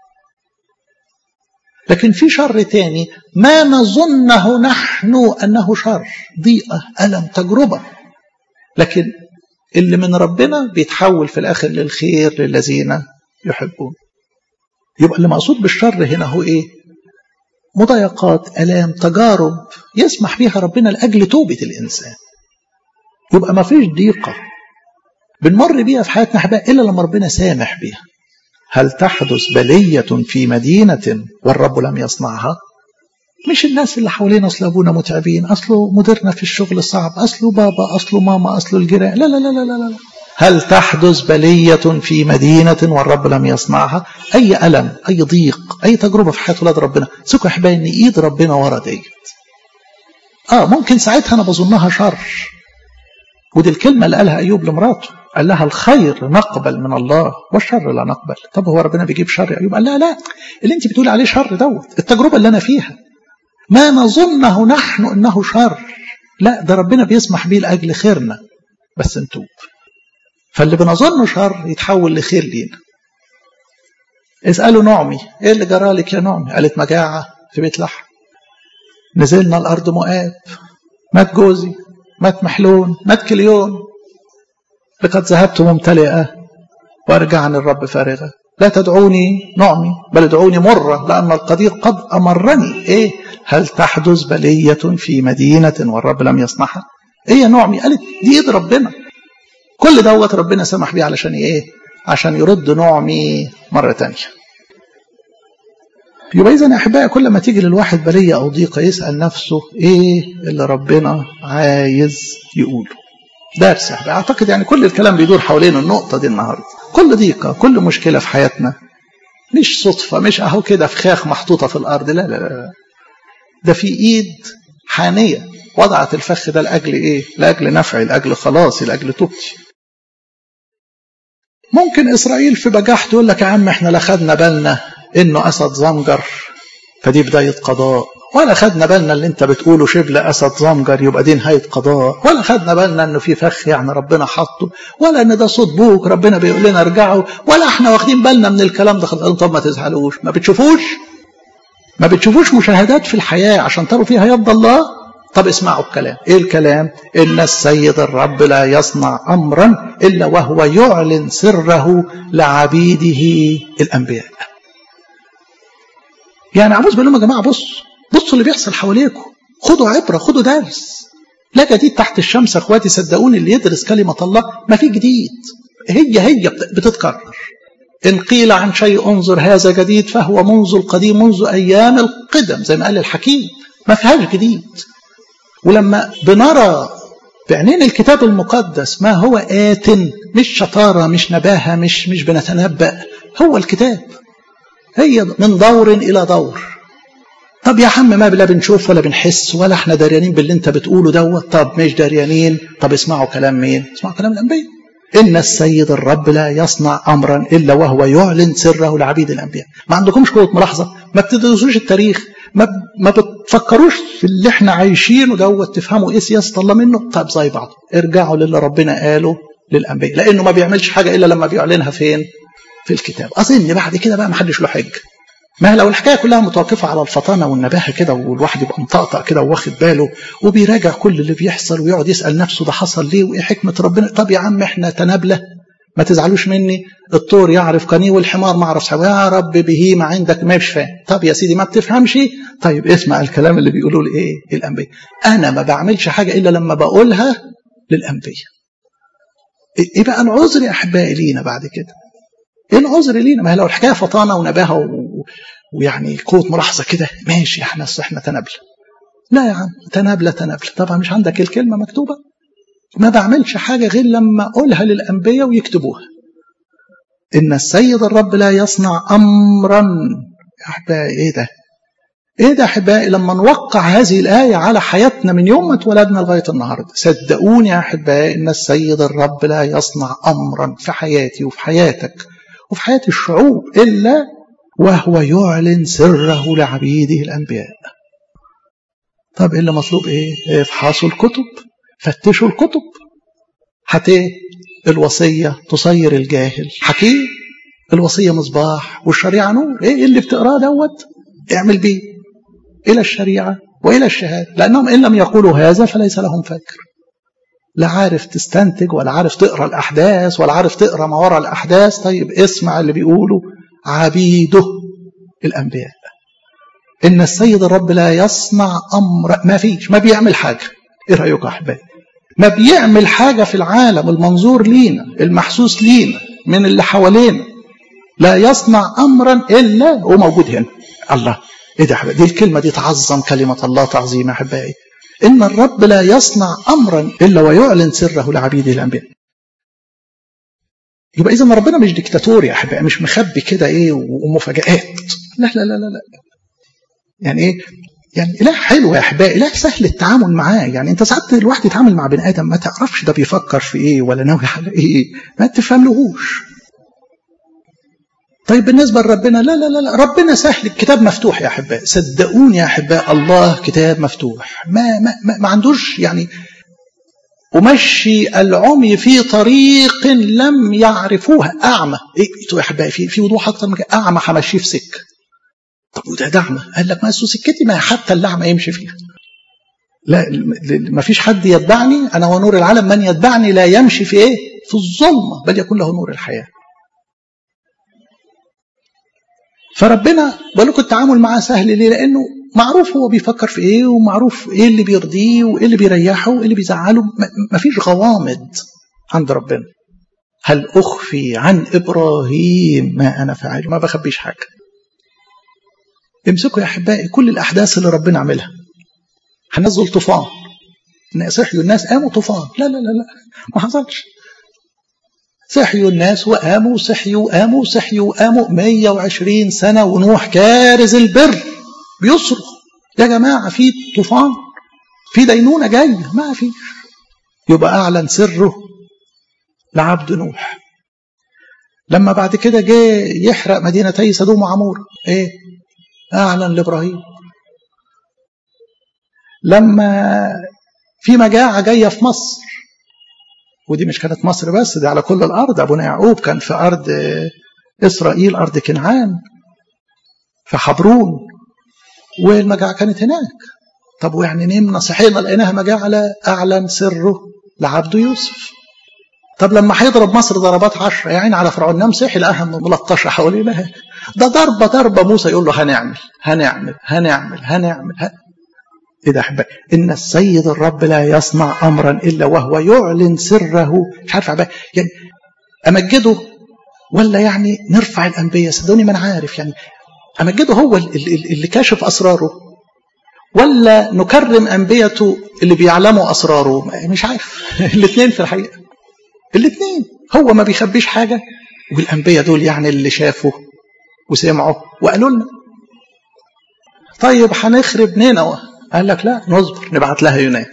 لكن في شر تاني ما نظنه نحن انه شر ضيقه الم تجربه لكن اللي من ربنا بيتحول في الاخر للخير للذين يحبون يبقى اللي مقصود بالشر هنا هو ايه مضايقات الام تجارب يسمح بها ربنا لاجل توبه الانسان يبقى ما فيش ضيقه بنمر بيها في حياتنا احباء الا لما ربنا سامح بيها هل تحدث بليه في مدينه والرب لم يصنعها مش الناس اللي حوالينا اصل ابونا متعبين اصله مديرنا في الشغل صعب اصله بابا اصله ماما اصله الجيران لا لا لا لا لا لا هل تحدث بلية في مدينة والرب لم يصنعها أي ألم أي ضيق أي تجربة في حياة ولاد ربنا ثقوا أحبائي إن إيد ربنا ورا ديت آه ممكن ساعتها أنا بظنها شر ودي الكلمة اللي قالها أيوب لمراته قال لها الخير نقبل من الله والشر لا نقبل طب هو ربنا بيجيب شر أيوب قال لا لا اللي أنت بتقولي عليه شر دوت التجربة اللي أنا فيها ما نظنه نحن انه شر لا ده ربنا بيسمح بيه لاجل خيرنا بس نتوب فاللي بنظنه شر يتحول لخير لينا اسالوا نعمي ايه اللي جرالك يا نعمي قالت مجاعه في بيت لحم نزلنا الارض مؤاب مات جوزي مات محلون مات كليون لقد ذهبت ممتلئه وارجعني الرب فارغه لا تدعوني نعمي بل ادعوني مرة لأن القدير قد أمرني إيه هل تحدث بلية في مدينة والرب لم يصنعها إيه يا نعمي قالت دي إيد ربنا كل دوت ربنا سمح بيه علشان إيه عشان يرد نعمي مرة تانية يبقى إذا يا أحبائي كل ما تيجي للواحد بلية أو ضيقة يسأل نفسه إيه اللي ربنا عايز يقوله درس اعتقد يعني كل الكلام بيدور حوالين النقطة دي النهاردة كل ضيقة كل مشكلة في حياتنا مش صدفة مش اهو كده فخاخ محطوطة في الأرض لا لا لا ده في إيد حانية وضعت الفخ ده لأجل إيه؟ لأجل نفعي لأجل خلاصي لأجل توبتي ممكن إسرائيل في بجاحته يقول لك يا عم إحنا لا خدنا بالنا إنه أسد زمجر فدي بداية قضاء ولا خدنا بالنا اللي انت بتقوله شبل اسد زمجر يبقى دي نهايه قضاء ولا خدنا بالنا انه في فخ يعني ربنا حاطه ولا ان ده صوت بوك ربنا بيقول لنا ارجعوا ولا احنا واخدين بالنا من الكلام ده طب ما تزعلوش ما بتشوفوش ما بتشوفوش مشاهدات في الحياه عشان تروا فيها يد الله طب اسمعوا الكلام ايه الكلام ان السيد الرب لا يصنع امرا الا وهو يعلن سره لعبيده الانبياء يعني عاوز بقول لهم يا جماعه بصوا بصوا اللي بيحصل حواليكم خدوا عبرة خدوا درس لا جديد تحت الشمس اخواتي صدقوني اللي يدرس كلمة الله ما في جديد هي هي بتتكرر إن قيل عن شيء انظر هذا جديد فهو منذ القديم منذ أيام القدم زي ما قال الحكيم ما فيهاش جديد ولما بنرى بعينين الكتاب المقدس ما هو آت مش شطارة مش نباهة مش مش بنتنبأ هو الكتاب هي من دور إلى دور طب يا عم ما لا بنشوف ولا بنحس ولا احنا داريانين باللي انت بتقوله دوت طب مش داريانين طب اسمعوا كلام مين اسمعوا كلام الانبياء ان السيد الرب لا يصنع امرا الا وهو يعلن سره لعبيد الانبياء ما عندكمش قوه ملاحظه ما بتدرسوش التاريخ ما ما بتفكروش في اللي احنا عايشينه دوت تفهموا ايه سياسه الله منه طب زي بعض ارجعوا للي ربنا قاله للانبياء لانه ما بيعملش حاجه الا لما بيعلنها فين في الكتاب اظن بعد كده بقى ما حدش له حجه ما لو الحكايه كلها متوقفه على الفطانه والنباهه كده والواحد يبقى مطقطق كده واخد باله وبيراجع كل اللي بيحصل ويقعد يسال نفسه ده حصل ليه وايه حكمه ربنا طب يا عم احنا تنابله ما تزعلوش مني الطور يعرف قنيه والحمار ما يعرفش يا رب بهيمه عندك ما مش فاهم طب يا سيدي ما بتفهمش طيب اسمع الكلام اللي بيقولوا لايه الانبياء انا ما بعملش حاجه الا لما بقولها للانبياء ايه بقى العذر يا احبائي لينا بعد كده ايه العذر لينا ما هي لو الحكايه فطانه ونباهه و... ويعني قوه ملاحظه كده ماشي احنا احنا تنابله لا يا عم تنابله تنابله طبعا مش عندك الكلمه مكتوبه ما بعملش حاجه غير لما اقولها للانبياء ويكتبوها ان السيد الرب لا يصنع امرا يا احبائي ايه ده ايه ده احبائي لما نوقع هذه الايه على حياتنا من يوم ما اتولدنا لغايه النهارده صدقوني يا احبائي ان السيد الرب لا يصنع امرا في حياتي وفي حياتك وفي حياة الشعوب إلا وهو يعلن سره لعبيده الأنبياء طب إيه اللي مطلوب إيه افحصوا الكتب فتشوا الكتب حتى الوصية تصير الجاهل حكيم الوصية مصباح والشريعة نور ايه اللي بتقراه دوت اعمل بيه إلى الشريعة وإلى الشهادة لأنهم إن لم يقولوا هذا فليس لهم فكر لا عارف تستنتج ولا عارف تقرا الأحداث ولا عارف تقرا ما وراء الأحداث طيب اسمع اللي بيقوله عبيده الأنبياء إن السيد الرب لا يصنع أمر ما فيش ما بيعمل حاجة إيه رأيك يا أحبابي ما بيعمل حاجة في العالم المنظور لينا المحسوس لينا من اللي حوالينا لا يصنع أمرا إلا هو موجود هنا الله إيه ده دي الكلمة دي تعظم كلمة الله تعظيم أحبائي إن الرب لا يصنع أمرا إلا ويعلن سره لعبيده الأنبياء يبقى إذا ربنا مش ديكتاتور يا أحبائي مش مخبي كده إيه ومفاجآت لا لا لا لا لا يعني إيه يعني إله حلو يا أحبائي إله سهل التعامل معاه يعني أنت ساعات الواحد يتعامل مع بني آدم ما تعرفش ده بيفكر في إيه ولا ناوي على إيه ما تفهملهوش طيب بالنسبة لربنا لا لا لا لا ربنا سهل الكتاب مفتوح يا أحباء صدقوني يا أحباء الله كتاب مفتوح ما, ما, ما, ما عندوش يعني أمشي العمي في طريق لم يعرفوها أعمى إيه يا أحبائي في, في وضوح أكتر من كده أعمى همشيه في سكة طب وده دعمة قال لك ما سكتي ما حتى الأعمى يمشي فيها لا ما فيش حد يتبعني أنا ونور العالم من يتبعني لا يمشي في إيه في الظلمة بل يكون له نور الحياة فربنا بقول لكم التعامل معاه سهل ليه؟ لانه معروف هو بيفكر في ايه ومعروف ايه اللي بيرضيه وايه اللي بيريحه وايه اللي بيزعله مفيش غوامض عند ربنا. هل اخفي عن ابراهيم ما انا فاعله؟ ما بخبيش حاجه. امسكوا يا احبائي كل الاحداث اللي ربنا عملها. هنزل طوفان. صحيوا الناس قاموا طوفان، لا لا لا لا ما حصلش. صحيوا الناس وقاموا صحيوا قاموا صحيوا قاموا 120 سنة ونوح كارز البر بيصرخ يا جماعة في طوفان في دينونة جاية ما فيش يبقى أعلن سره لعبد نوح لما بعد كده جه يحرق مدينتي سدوم وعمور ايه أعلن لإبراهيم لما في مجاعة جاية في مصر ودي مش كانت مصر بس دي على كل الأرض أبونا يعقوب كان في أرض إسرائيل أرض كنعان في حبرون والمجاعة كانت هناك طب ويعني نمنا صحينا لقيناها مجاعة لا أعلن سره لعبده يوسف طب لما هيضرب مصر ضربات عشرة يا عيني على فرعون نام صحي لقاها ملطشة حوالينا ده ضربة ضربة موسى يقول له هنعمل هنعمل هنعمل هنعمل, هنعمل. ايه ده احبائي ان السيد الرب لا يصنع امرا الا وهو يعلن سره مش عارف احبائي يعني امجده ولا يعني نرفع الانبياء صدقوني ما انا عارف يعني امجده هو اللي كاشف اسراره ولا نكرم انبياته اللي بيعلموا اسراره مش عارف الاثنين في الحقيقه الاثنين هو ما بيخبيش حاجه والانبياء دول يعني اللي شافوا وسمعوا وقالوا لنا طيب هنخرب نينوى قال لك لا نصبر نبعت لها يونان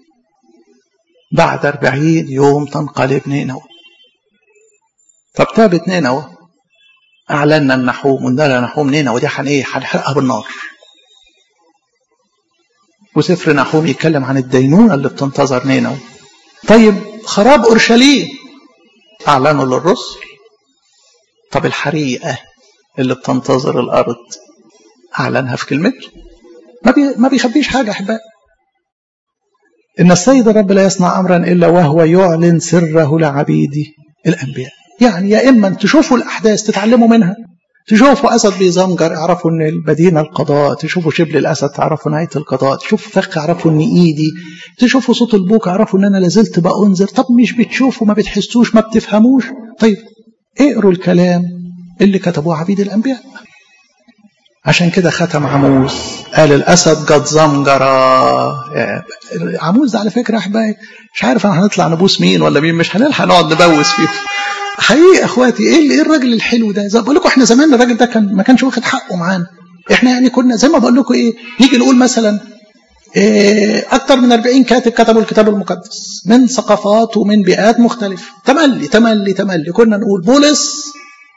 بعد أربعين يوم تنقلب نينوى فابتابت نينوى أعلنا النحوم وندل نحوم نينوى دي حن إيه هنحرقها بالنار وسفر نحوم يتكلم عن الدينونة اللي بتنتظر نينوى طيب خراب أورشليم أعلنوا للرسل طب الحريقة اللي بتنتظر الأرض أعلنها في كلمته ما بي ما بيخبيش حاجة أحباء إن السيد الرب لا يصنع أمرا إلا وهو يعلن سره لعبيده الأنبياء يعني يا إما تشوفوا الأحداث تتعلموا منها تشوفوا أسد بيزمجر اعرفوا إن المدينة القضاء تشوفوا شبل الأسد تعرفوا نهاية القضاء تشوفوا فخ اعرفوا إن إيدي تشوفوا صوت البوك اعرفوا إن أنا لازلت بأنذر طب مش بتشوفوا ما بتحسوش ما بتفهموش طيب اقروا الكلام اللي كتبوه عبيد الأنبياء عشان كده ختم عموس قال الاسد قد زمجر عموس ده على فكره احبائي مش عارف انا هنطلع نبوس مين ولا مين مش هنلحق نقعد نبوس فيهم حقيقي اخواتي ايه ايه الراجل الحلو ده زي بقول لكم احنا زمان الراجل ده كان ما كانش واخد حقه معانا احنا يعني كنا زي ما بقول لكم ايه نيجي نقول مثلا إيه اكتر من 40 كاتب كتبوا الكتاب المقدس من ثقافات ومن بيئات مختلفه تملي تملي تملي كنا نقول بولس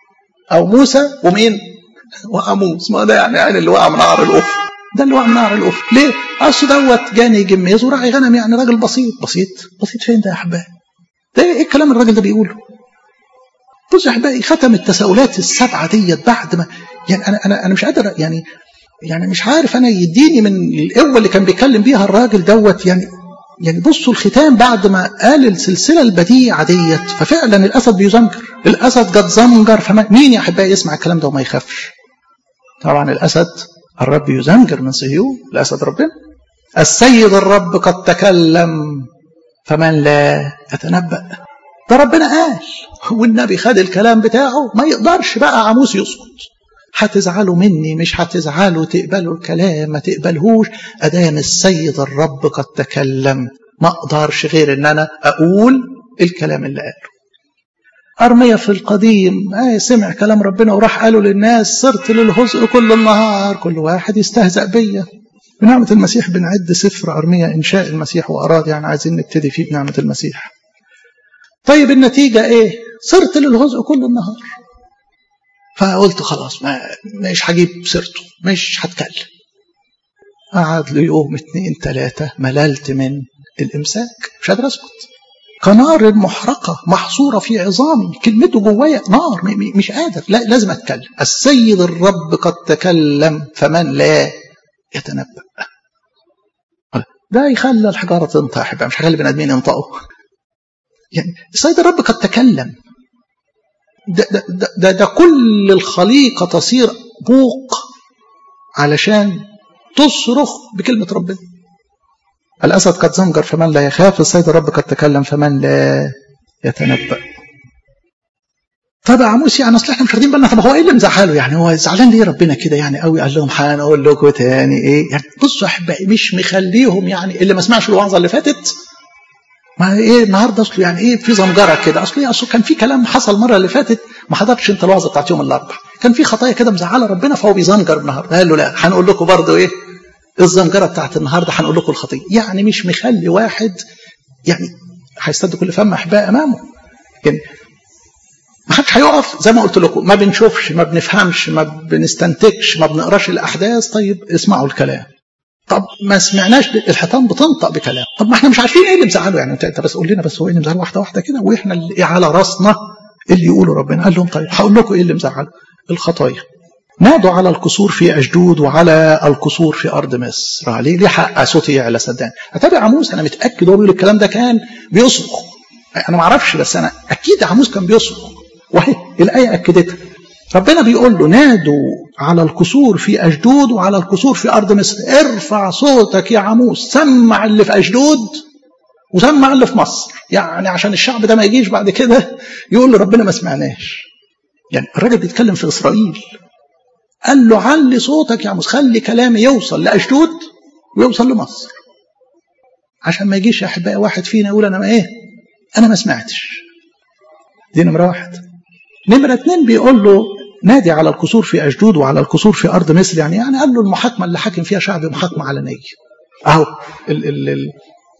او موسى ومين واموس ما ده يعني يعني اللي وقع من نهر الاوف ده اللي وقع من نهر الاوف ليه اصل دوت جاني جميز وراعي غنم يعني راجل بسيط بسيط بسيط فين ده يا احبائي ده ايه الكلام الراجل ده بيقوله بص يا احبائي ختم التساؤلات السبعه ديت بعد ما يعني انا انا انا مش قادر يعني يعني مش عارف انا يديني من القوه اللي كان بيتكلم بيها الراجل دوت يعني يعني بصوا الختام بعد ما قال السلسله البديعه ديت ففعلا الاسد بيزمجر الاسد قد زمجر فما مين يا احبائي يسمع الكلام ده وما يخافش طبعا الاسد الرب يزمجر من صهيون الاسد ربنا السيد الرب قد تكلم فمن لا يتنبأ ده ربنا قال والنبي خد الكلام بتاعه ما يقدرش بقى عموس يسكت هتزعلوا مني مش هتزعلوا تقبلوا الكلام ما تقبلهوش ادام السيد الرب قد تكلم ما اقدرش غير ان انا اقول الكلام اللي قاله أرمية في القديم آه سمع كلام ربنا وراح قاله للناس صرت للهزء كل النهار كل واحد يستهزأ بيا بنعمة المسيح بنعد سفر أرمية إنشاء المسيح وأراد يعني عايزين نبتدي فيه بنعمة المسيح طيب النتيجة إيه صرت للهزء كل النهار فقلت خلاص ما مش هجيب سيرته مش هتكلم قعد لي يوم اتنين تلاتة مللت من الإمساك مش قادر أسكت كنار محرقة محصورة في عظامي كلمته جوايا نار مش قادر لا لازم أتكلم السيد الرب قد تكلم فمن لا يتنبأ ده يخلى الحجارة تنطح مش هخلي بني آدمين ينطقوا يعني السيد الرب قد تكلم ده, ده, ده, ده, ده كل الخليقة تصير بوق علشان تصرخ بكلمة ربنا الأسد قد زمجر فمن لا يخاف السيد الرب قد تكلم فمن لا يتنبأ طب عموس يعني اصل احنا مش واخدين بالنا طب هو ايه اللي مزعله يعني هو زعلان ليه ربنا كده يعني قوي قال لهم هنقول لكم تاني ايه يعني بصوا احبائي مش مخليهم يعني اللي ما سمعش الوعظه اللي فاتت ما ايه النهارده اصله يعني ايه في زمجره كده اصل ايه اصله كان في كلام حصل المره اللي فاتت ما حضرتش انت الوعظه بتاعت يوم الاربعاء كان في خطايا كده مزعله ربنا فهو بيزنجر النهارده قال له لا هنقول لكم برضه ايه الزمجره بتاعت النهارده هنقول لكم الخطيه يعني مش مخلي واحد يعني هيستد كل فم احباء امامه يعني ما حدش هيقف زي ما قلت لكم ما بنشوفش ما بنفهمش ما بنستنتجش ما بنقراش الاحداث طيب اسمعوا الكلام طب ما سمعناش الحيطان بتنطق بكلام طب ما احنا مش عارفين ايه اللي مزعله يعني انت بس قول لنا بس هو ايه اللي مزعله واحده واحده كده واحنا اللي على راسنا اللي يقوله ربنا قال لهم طيب هقول لكم ايه اللي مزعله الخطايا نادوا على القصور في أشدود وعلى القصور في أرض مصر عليه ليه حق صوتي يعلى صدقني أتابع عموس أنا متأكد هو بيقول الكلام ده كان بيصرخ أنا ما أعرفش بس أنا أكيد عموس كان بيصرخ وهي الآية أكدتها ربنا بيقول له نادوا على القصور في أشدود وعلى القصور في أرض مصر ارفع صوتك يا عموس سمع اللي في أشدود وسمع اللي في مصر يعني عشان الشعب ده ما يجيش بعد كده يقول له ربنا ما سمعناش يعني الراجل بيتكلم في إسرائيل قال له علي صوتك يا عموس خلي كلامي يوصل لأشدود ويوصل لمصر عشان ما يجيش يا أحبائي واحد فينا يقول أنا ما إيه أنا ما سمعتش دي نمرة واحد نمرة اتنين بيقول له نادي على القصور في أشدود وعلى القصور في أرض مصر يعني يعني قال له المحاكمة اللي حاكم فيها شعب محاكمة علنية أهو ال ال ال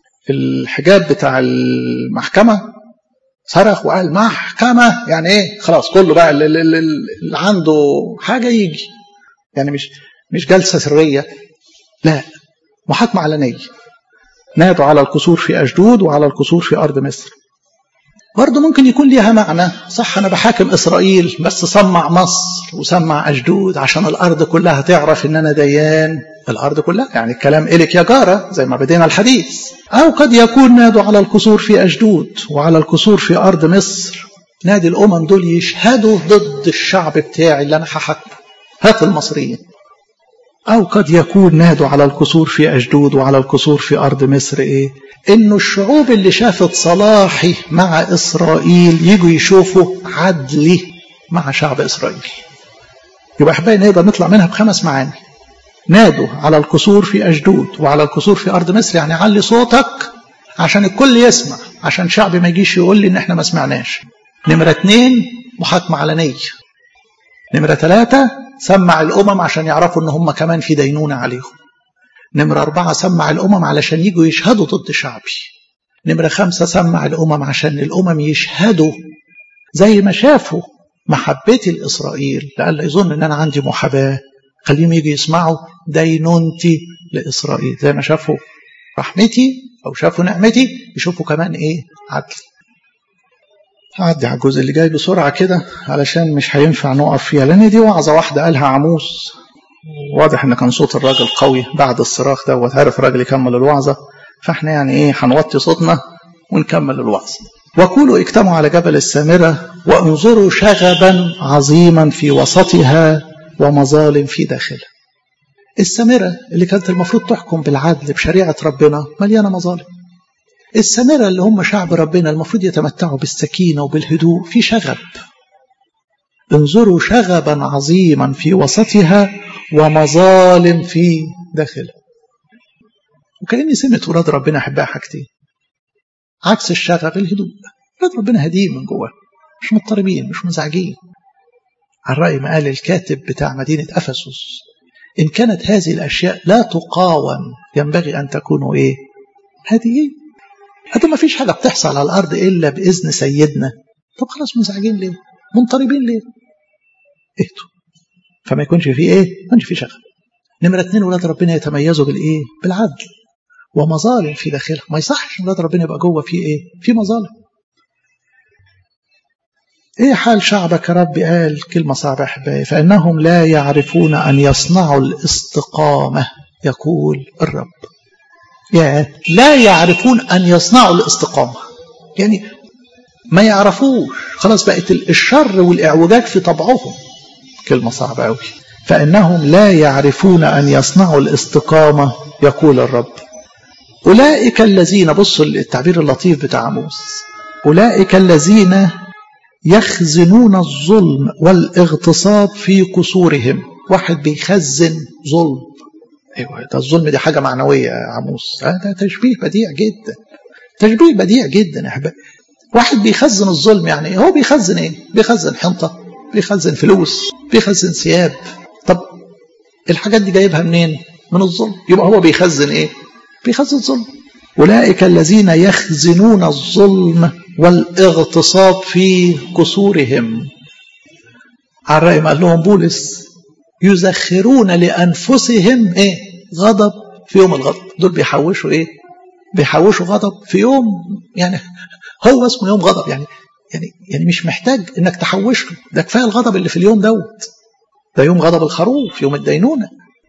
الحجاب بتاع المحكمة صرخ وقال محكمة يعني ايه خلاص كله بقى اللي, اللي, اللي عنده حاجة يجي يعني مش مش جلسة سرية لا محاكمة علنية نادوا على القصور في أشدود وعلى القصور في أرض مصر برضه ممكن يكون ليها معنى صح أنا بحاكم إسرائيل بس سمع مصر وسمع أشدود عشان الأرض كلها تعرف إن أنا ديان الأرض كلها يعني الكلام إلك يا جارة زي ما بدينا الحديث أو قد يكون نادوا على القصور في أشدود وعلى القصور في أرض مصر نادي الأمم دول يشهدوا ضد الشعب بتاعي اللي أنا هحكمه هات المصريين أو قد يكون نادوا على القصور في أشدود وعلى القصور في أرض مصر إيه إنه الشعوب اللي شافت صلاحي مع إسرائيل يجوا يشوفوا عدلي مع شعب إسرائيل يبقى أحبائي نقدر نطلع منها بخمس معاني نادوا على القصور في أشدود وعلى القصور في أرض مصر يعني علي صوتك عشان الكل يسمع عشان شعب ما يجيش يقول لي إن إحنا ما سمعناش نمرة اتنين محاكمة علنية نمرة ثلاثة سمع الأمم عشان يعرفوا إن هم كمان في دينونة عليهم نمرة أربعة سمع الأمم علشان يجوا يشهدوا ضد شعبي نمرة خمسة سمع الأمم عشان الأمم يشهدوا زي ما شافوا محبتي لإسرائيل لألا يظن إن أنا عندي محاباة خليهم يجي يسمعوا دينونتي لإسرائيل زي ما شافوا رحمتي أو شافوا نعمتي يشوفوا كمان إيه عدلي هعدي على الجزء اللي جاي بسرعة كده علشان مش هينفع نقف فيها لأن دي وعظة واحدة قالها عموس واضح إن كان صوت الراجل قوي بعد الصراخ دوت عرف الراجل يكمل الوعظة فاحنا يعني إيه هنوطي صوتنا ونكمل الوعظة وكلوا اجتمعوا على جبل السامرة وانظروا شغبا عظيما في وسطها ومظالم في داخلها السامرة اللي كانت المفروض تحكم بالعدل بشريعة ربنا مليانة مظالم السامرة اللي هم شعب ربنا المفروض يتمتعوا بالسكينة وبالهدوء في شغب انظروا شغبا عظيما في وسطها ومظالم في داخلها وكأني سمت ولاد ربنا أحبها حاجتين عكس الشغب الهدوء ولاد ربنا هاديين من جوه مش مضطربين مش منزعجين على رأي ما قال الكاتب بتاع مدينة أفسس إن كانت هذه الأشياء لا تقاوم ينبغي أن تكونوا إيه هاديين هذا ما فيش حاجة بتحصل على الأرض إلا بإذن سيدنا طب خلاص منزعجين ليه منطربين ليه اهدوا فما يكونش فيه ايه ما يكونش فيه شغب نمرة اتنين ولاد ربنا يتميزوا بالايه بالعدل ومظالم في داخلها ما يصحش ولاد ربنا يبقى جوه فيه ايه في مظالم ايه حال شعبك يا رب قال كلمة صعبة احبائي فانهم لا يعرفون ان يصنعوا الاستقامة يقول الرب يعني لا يعرفون ان يصنعوا الاستقامة يعني ما يعرفوش خلاص بقت الشر والاعوجاج في طبعهم كلمة صعبة قوي فإنهم لا يعرفون أن يصنعوا الاستقامة يقول الرب أولئك الذين بصوا التعبير اللطيف بتاع عموس أولئك الذين يخزنون الظلم والاغتصاب في قصورهم واحد بيخزن ظلم ايوه ده الظلم دي حاجه معنويه يا عموس ده تشبيه بديع جدا تشبيه بديع جدا يا احبائي واحد بيخزن الظلم يعني هو بيخزن ايه بيخزن حنطه بيخزن فلوس بيخزن ثياب طب الحاجات دي جايبها منين من الظلم يبقى هو بيخزن ايه بيخزن ظلم اولئك الذين يخزنون الظلم والاغتصاب في قصورهم على الرأي قال لهم بولس يزخرون لانفسهم ايه غضب في يوم الغضب دول بيحوشوا ايه بيحوشوا غضب في يوم يعني هو اسمه يوم غضب يعني يعني يعني مش محتاج انك تحوشه ده كفايه الغضب اللي في اليوم دوت ده يوم غضب الخروف يوم الدينونه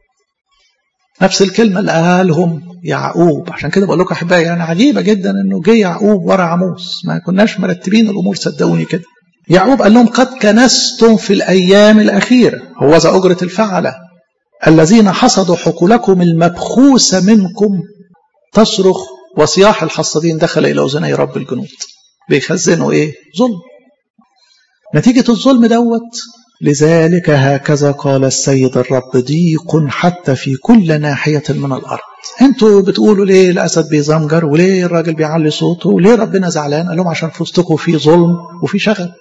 نفس الكلمه اللي قالهم يعقوب عشان كده بقول لكم احبائي يعني عجيبه جدا انه جه يعقوب ورا عموس ما كناش مرتبين الامور صدقوني كده يعقوب قال لهم قد كنستم في الايام الاخيره هو ذا اجره الفعله الذين حصدوا حقولكم المبخوسه منكم تصرخ وصياح الحصادين دخل الى اذني رب الجنود بيخزنوا ايه ظلم نتيجة الظلم دوت لذلك هكذا قال السيد الرب ضيق حتى في كل ناحية من الأرض انتوا بتقولوا ليه الأسد بيزمجر وليه الراجل بيعلي صوته وليه ربنا زعلان قال لهم عشان في وسطكم في ظلم وفي شغب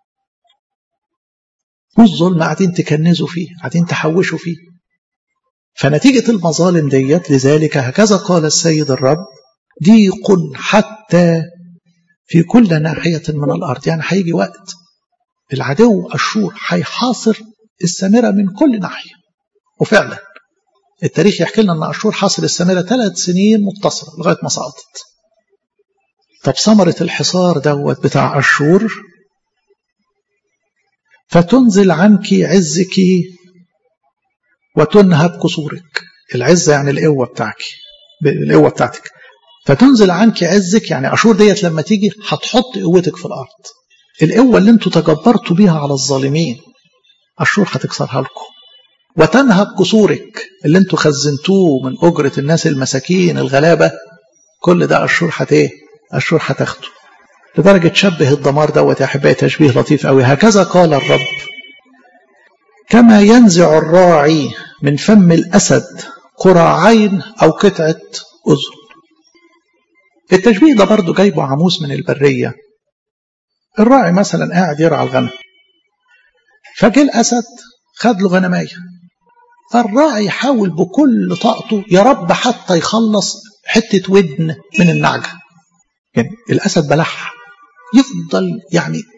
والظلم قاعدين تكنزوا فيه قاعدين تحوشوا فيه فنتيجة المظالم ديت لذلك هكذا قال السيد الرب ضيق حتى في كل ناحية من الأرض يعني هيجي وقت العدو الشور هيحاصر السامرة من كل ناحية وفعلا التاريخ يحكي لنا أن أشور حاصر السامرة ثلاث سنين متصلة لغاية ما سقطت طب ثمرة الحصار دوت بتاع أشور فتنزل عنك عزك وتنهب قصورك العزة يعني القوة بتاعك القوة بتاعتك فتنزل عنك عزك يعني أشور ديت لما تيجي هتحط قوتك في الأرض القوة اللي انتوا تجبرتوا بيها على الظالمين أشور هتكسرها لكم وتنهب قصورك اللي انتوا خزنتوه من أجرة الناس المساكين الغلابة كل ده أشور هت ايه أشور هتاخده لدرجة شبه الدمار دوت يا أحبائي تشبيه لطيف قوي هكذا قال الرب كما ينزع الراعي من فم الأسد قراعين أو قطعة أذن التشبيه ده برضه جايبه عموس من البرية الراعي مثلا قاعد يرعى الغنم فجه الأسد خد له غنماية فالراعي يحاول بكل طاقته يا رب حتى يخلص حتة ودن من النعجة يعني الأسد بلعها يفضل يعني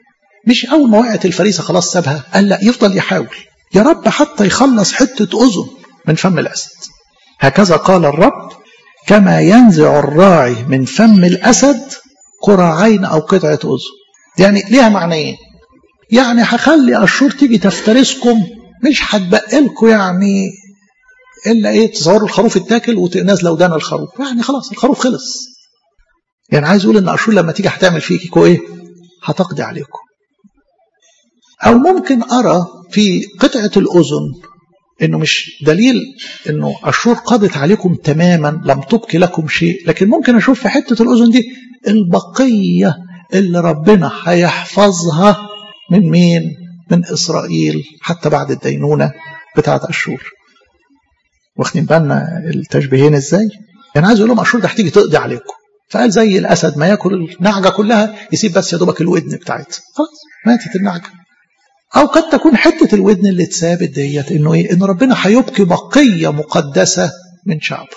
مش أول ما وقعت الفريسة خلاص سابها قال لا يفضل يحاول يا رب حتى يخلص حتة أذن من فم الأسد هكذا قال الرب كما ينزع الراعي من فم الأسد قراعين أو قطعة أذن يعني ليها معنيين يعني هخلي أشور تيجي تفترسكم مش هتبقى لكم يعني إلا إيه تصوروا الخروف التاكل وتنازل ودان الخروف يعني خلاص الخروف خلص يعني عايز أقول إن أشور لما تيجي هتعمل فيكوا إيه هتقضي عليكم أو ممكن أرى في قطعة الأذن إنه مش دليل إنه أشور قضت عليكم تماما لم تبقي لكم شيء لكن ممكن أشوف في حتة الأذن دي البقية اللي ربنا هيحفظها من مين؟ من إسرائيل حتى بعد الدينونة بتاعة أشور واخدين بالنا التشبيهين ازاي؟ يعني عايز اقول لهم اشور ده هتيجي تقضي عليكم فقال زي الاسد ما ياكل النعجه كلها يسيب بس يا دوبك الودن بتاعتها خلاص ماتت النعجه او قد تكون حته الودن اللي اتثابت ديت انه ايه؟ ان ربنا هيبقي بقيه مقدسه من شعبه.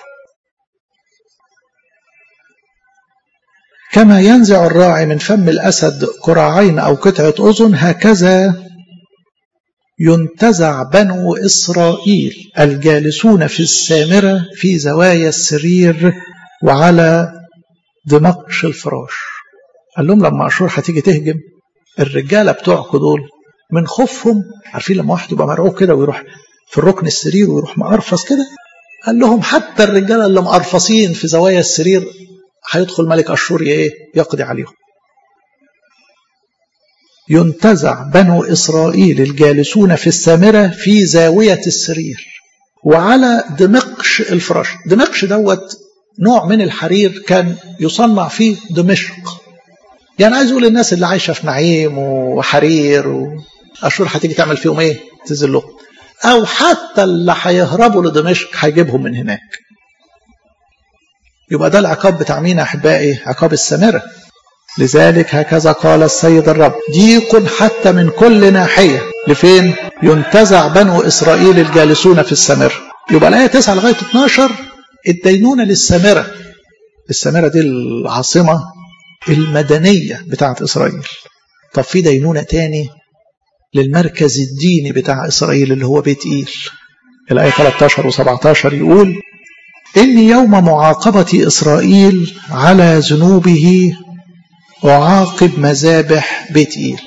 كما ينزع الراعي من فم الاسد قراعين او قطعه اذن هكذا ينتزع بنو إسرائيل الجالسون في السامرة في زوايا السرير وعلى دمقش الفراش قال لهم لما أشور هتيجي تهجم الرجالة بتوعكم دول من خوفهم عارفين لما واحد يبقى مرعوب كده ويروح في الركن السرير ويروح مقرفص كده قال لهم حتى الرجالة اللي مقرفصين في زوايا السرير هيدخل ملك أشور ايه يقضي عليهم ينتزع بنو إسرائيل الجالسون في السامرة في زاوية السرير وعلى دمقش الفراش دمقش دوت نوع من الحرير كان يصنع فيه دمشق يعني عايز اقول الناس اللي عايشه في نعيم وحرير واشور هتيجي تعمل فيهم ايه تذلهم او حتى اللي هيهربوا لدمشق هيجيبهم من هناك يبقى ده العقاب بتاع مين احبائي عقاب السامره لذلك هكذا قال السيد الرب ضيق حتى من كل ناحية لفين ينتزع بنو إسرائيل الجالسون في السامرة يبقى الآية 9 لغاية 12 الدينونة للسامرة السامرة دي العاصمة المدنية بتاعت إسرائيل طب في دينونة تاني للمركز الديني بتاع إسرائيل اللي هو بيت إيل الآية 13 و17 يقول إن يوم معاقبة إسرائيل على ذنوبه أعاقب مذابح بيت إيل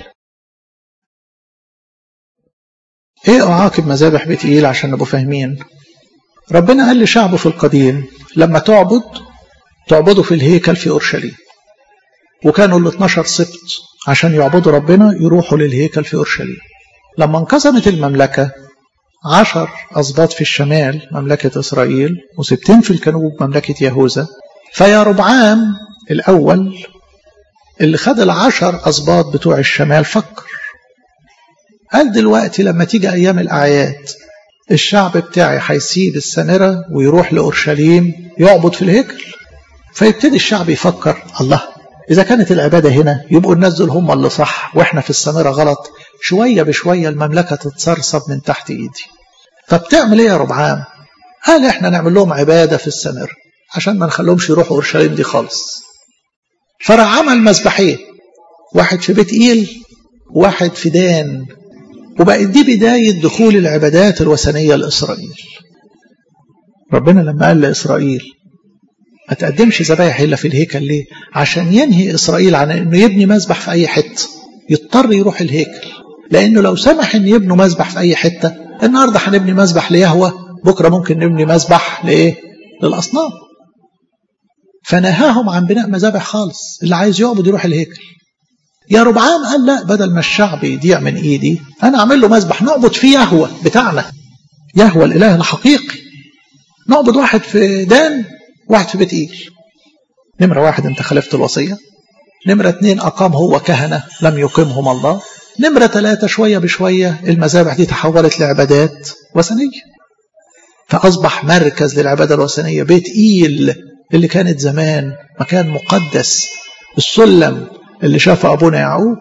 إيه أعاقب مذابح بيت إيل عشان نبقوا فاهمين ربنا قال لشعبه في القديم لما تعبد تعبدوا في الهيكل في أورشليم وكانوا ال 12 سبط عشان يعبدوا ربنا يروحوا للهيكل في أورشليم لما انقسمت المملكة عشر أسباط في الشمال مملكة إسرائيل وستين في الجنوب مملكة يهوذا فيا ربعام الأول اللي خد العشر أسباط بتوع الشمال فكر قال دلوقتي لما تيجي أيام الأعياد الشعب بتاعي هيسيب السامرة ويروح لأورشليم يعبد في الهيكل فيبتدي الشعب يفكر الله إذا كانت العبادة هنا يبقوا الناس دول هم اللي صح وإحنا في السامرة غلط شوية بشوية المملكة تتسرسب من تحت إيدي فبتعمل إيه يا ربعام؟ قال إحنا نعمل لهم عبادة في السامرة عشان ما نخليهمش يروحوا أورشليم دي خالص فراح عمل مسبحين واحد في بيت إيل واحد في دان وبقت دي بداية دخول العبادات الوثنية لإسرائيل ربنا لما قال لإسرائيل ما تقدمش ذبايح إلا في الهيكل ليه عشان ينهي إسرائيل عن أنه يبني مذبح في أي حتة يضطر يروح الهيكل لأنه لو سمح أن يبنوا مذبح في أي حتة النهاردة هنبني مذبح ليهوى بكرة ممكن نبني مذبح لإيه للأصنام فنهاهم عن بناء مذابح خالص اللي عايز يعبد يروح الهيكل يا ربعام قال لا بدل ما الشعب يضيع من ايدي انا اعمل له مذبح نعبد فيه يهوى بتاعنا يهوى الاله الحقيقي نعبد واحد في دان واحد في بيت ايل نمرة واحد انت خالفت الوصية نمرة اتنين أقام هو كهنة لم يقيمهم الله نمرة ثلاثة شوية بشوية المذابح دي تحولت لعبادات وثنية فأصبح مركز للعبادة الوثنية بيت إيل اللي كانت زمان مكان مقدس السلم اللي شافه أبونا يعقوب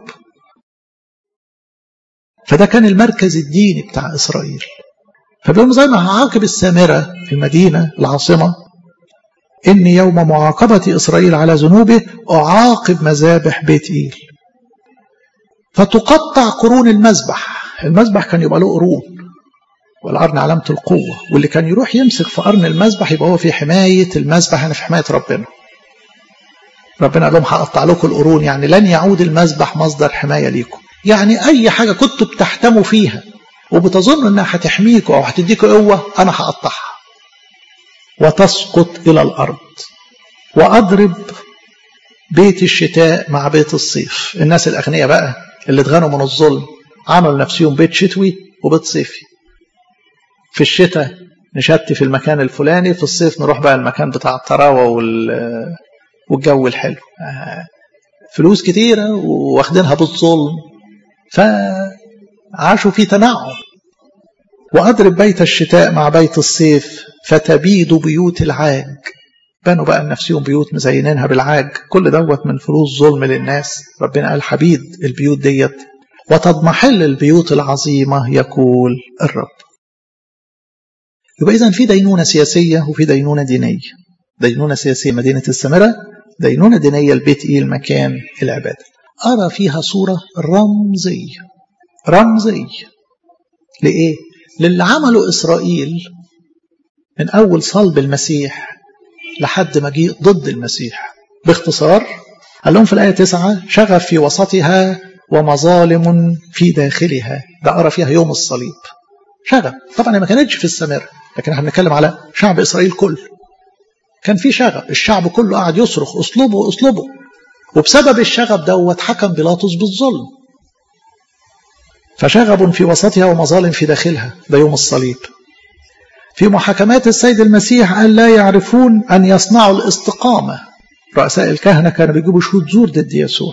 فده كان المركز الديني بتاع إسرائيل فبيقوم زي ما هعاقب السامرة في المدينة العاصمة إن يوم معاقبة إسرائيل على ذنوبه أعاقب مذابح بيت إيل فتقطع قرون المذبح المذبح كان يبقى له قرون والقرن علامة القوة واللي كان يروح يمسك في قرن المذبح يبقى هو في حماية المذبح يعني في حماية ربنا ربنا قال لهم هقطع لكم القرون يعني لن يعود المذبح مصدر حماية ليكم يعني أي حاجة كنتوا بتحتموا فيها وبتظنوا إنها هتحميكوا أو هتديكوا قوة أنا هقطعها وتسقط إلى الأرض وأضرب بيت الشتاء مع بيت الصيف الناس الأغنياء بقى اللي اتغنوا من الظلم عملوا نفسهم بيت شتوي وبيت صيفي في الشتاء نشتي في المكان الفلاني في الصيف نروح بقى المكان بتاع الطراوة والجو الحلو فلوس كتيرة واخدينها بالظلم فعاشوا في تنعم وأضرب بيت الشتاء مع بيت الصيف فتبيد بيوت العاج بنوا بقى لنفسهم بيوت مزينينها بالعاج كل دوت من فلوس ظلم للناس ربنا قال حبيد البيوت ديت وتضمحل البيوت العظيمة يقول الرب يبقى إذا في دينونة سياسية وفي دينونة دينية دينونة سياسية مدينة السامرة دينونة دينية البيت إيه المكان العبادة أرى فيها صورة رمزية رمزية لإيه؟ للي عمله إسرائيل من أول صلب المسيح لحد مجيء ضد المسيح باختصار قال لهم في الآية تسعة شغف في وسطها ومظالم في داخلها ده أرى فيها يوم الصليب شغف طبعا ما كانتش في السامرة لكن احنا بنتكلم على شعب إسرائيل كله كان في شغف الشعب كله قاعد يصرخ اصلبه اصلبه وبسبب الشغب دوت حكم بيلاطس بالظلم فشغب في وسطها ومظالم في داخلها ده يوم الصليب في محاكمات السيد المسيح قال لا يعرفون أن يصنعوا الاستقامة رؤساء الكهنة كانوا بيجيبوا شهود زور ضد يسوع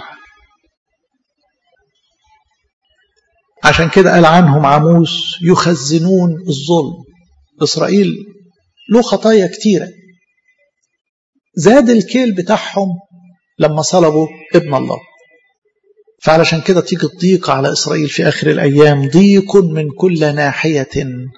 عشان كده قال عنهم عاموس يخزنون الظلم إسرائيل له خطايا كتيرة زاد الكيل بتاعهم لما صلبوا ابن الله فعلشان كده تيجي الضيق على إسرائيل في آخر الأيام ضيق من كل ناحية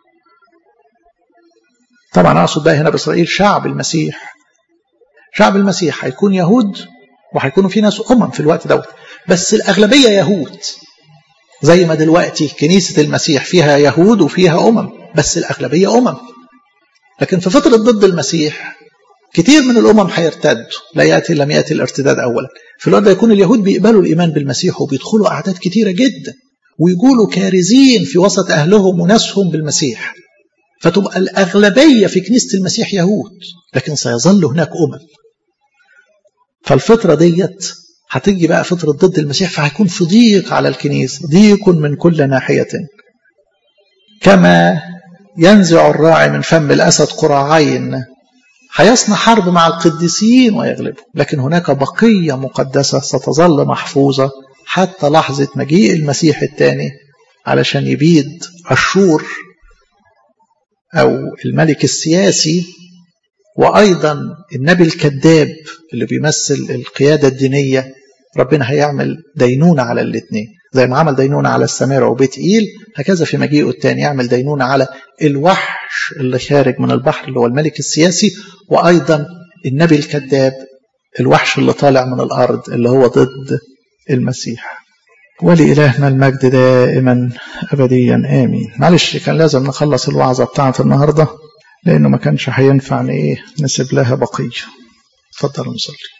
طبعا أقصد بقى هنا بإسرائيل شعب المسيح شعب المسيح هيكون يهود وهيكونوا في ناس أمم في الوقت دوت بس الأغلبية يهود زي ما دلوقتي كنيسة المسيح فيها يهود وفيها أمم بس الأغلبية أمم لكن في فترة ضد المسيح كتير من الأمم هيرتدوا لا يأتي لم يأتي الارتداد أولا في الوقت ده يكون اليهود بيقبلوا الإيمان بالمسيح وبيدخلوا أعداد كتيرة جدا ويقولوا كارزين في وسط أهلهم وناسهم بالمسيح فتبقى الأغلبية في كنيسة المسيح يهود لكن سيظل هناك أمم فالفترة ديت هتيجي بقى فترة ضد المسيح فهيكون في ضيق على الكنيسة ضيق من كل ناحية كما ينزع الراعي من فم الأسد قراعين هيصنع حرب مع القديسين ويغلبهم لكن هناك بقية مقدسة ستظل محفوظة حتى لحظة مجيء المسيح الثاني علشان يبيد أشور أو الملك السياسي وأيضا النبي الكذاب اللي بيمثل القيادة الدينية ربنا هيعمل دينونة على الاثنين زي ما عمل دينونة على السمارة وبيت إيل هكذا في مجيئه الثاني يعمل دينونة على الوحش اللي خارج من البحر اللي هو الملك السياسي وأيضا النبي الكذاب الوحش اللي طالع من الأرض اللي هو ضد المسيح ولإلهنا المجد دائما أبديا آمين معلش كان لازم نخلص الوعظة بتاعة النهاردة لأنه ما كانش هينفع إيه نسيب لها بقية اتفضلوا نصلي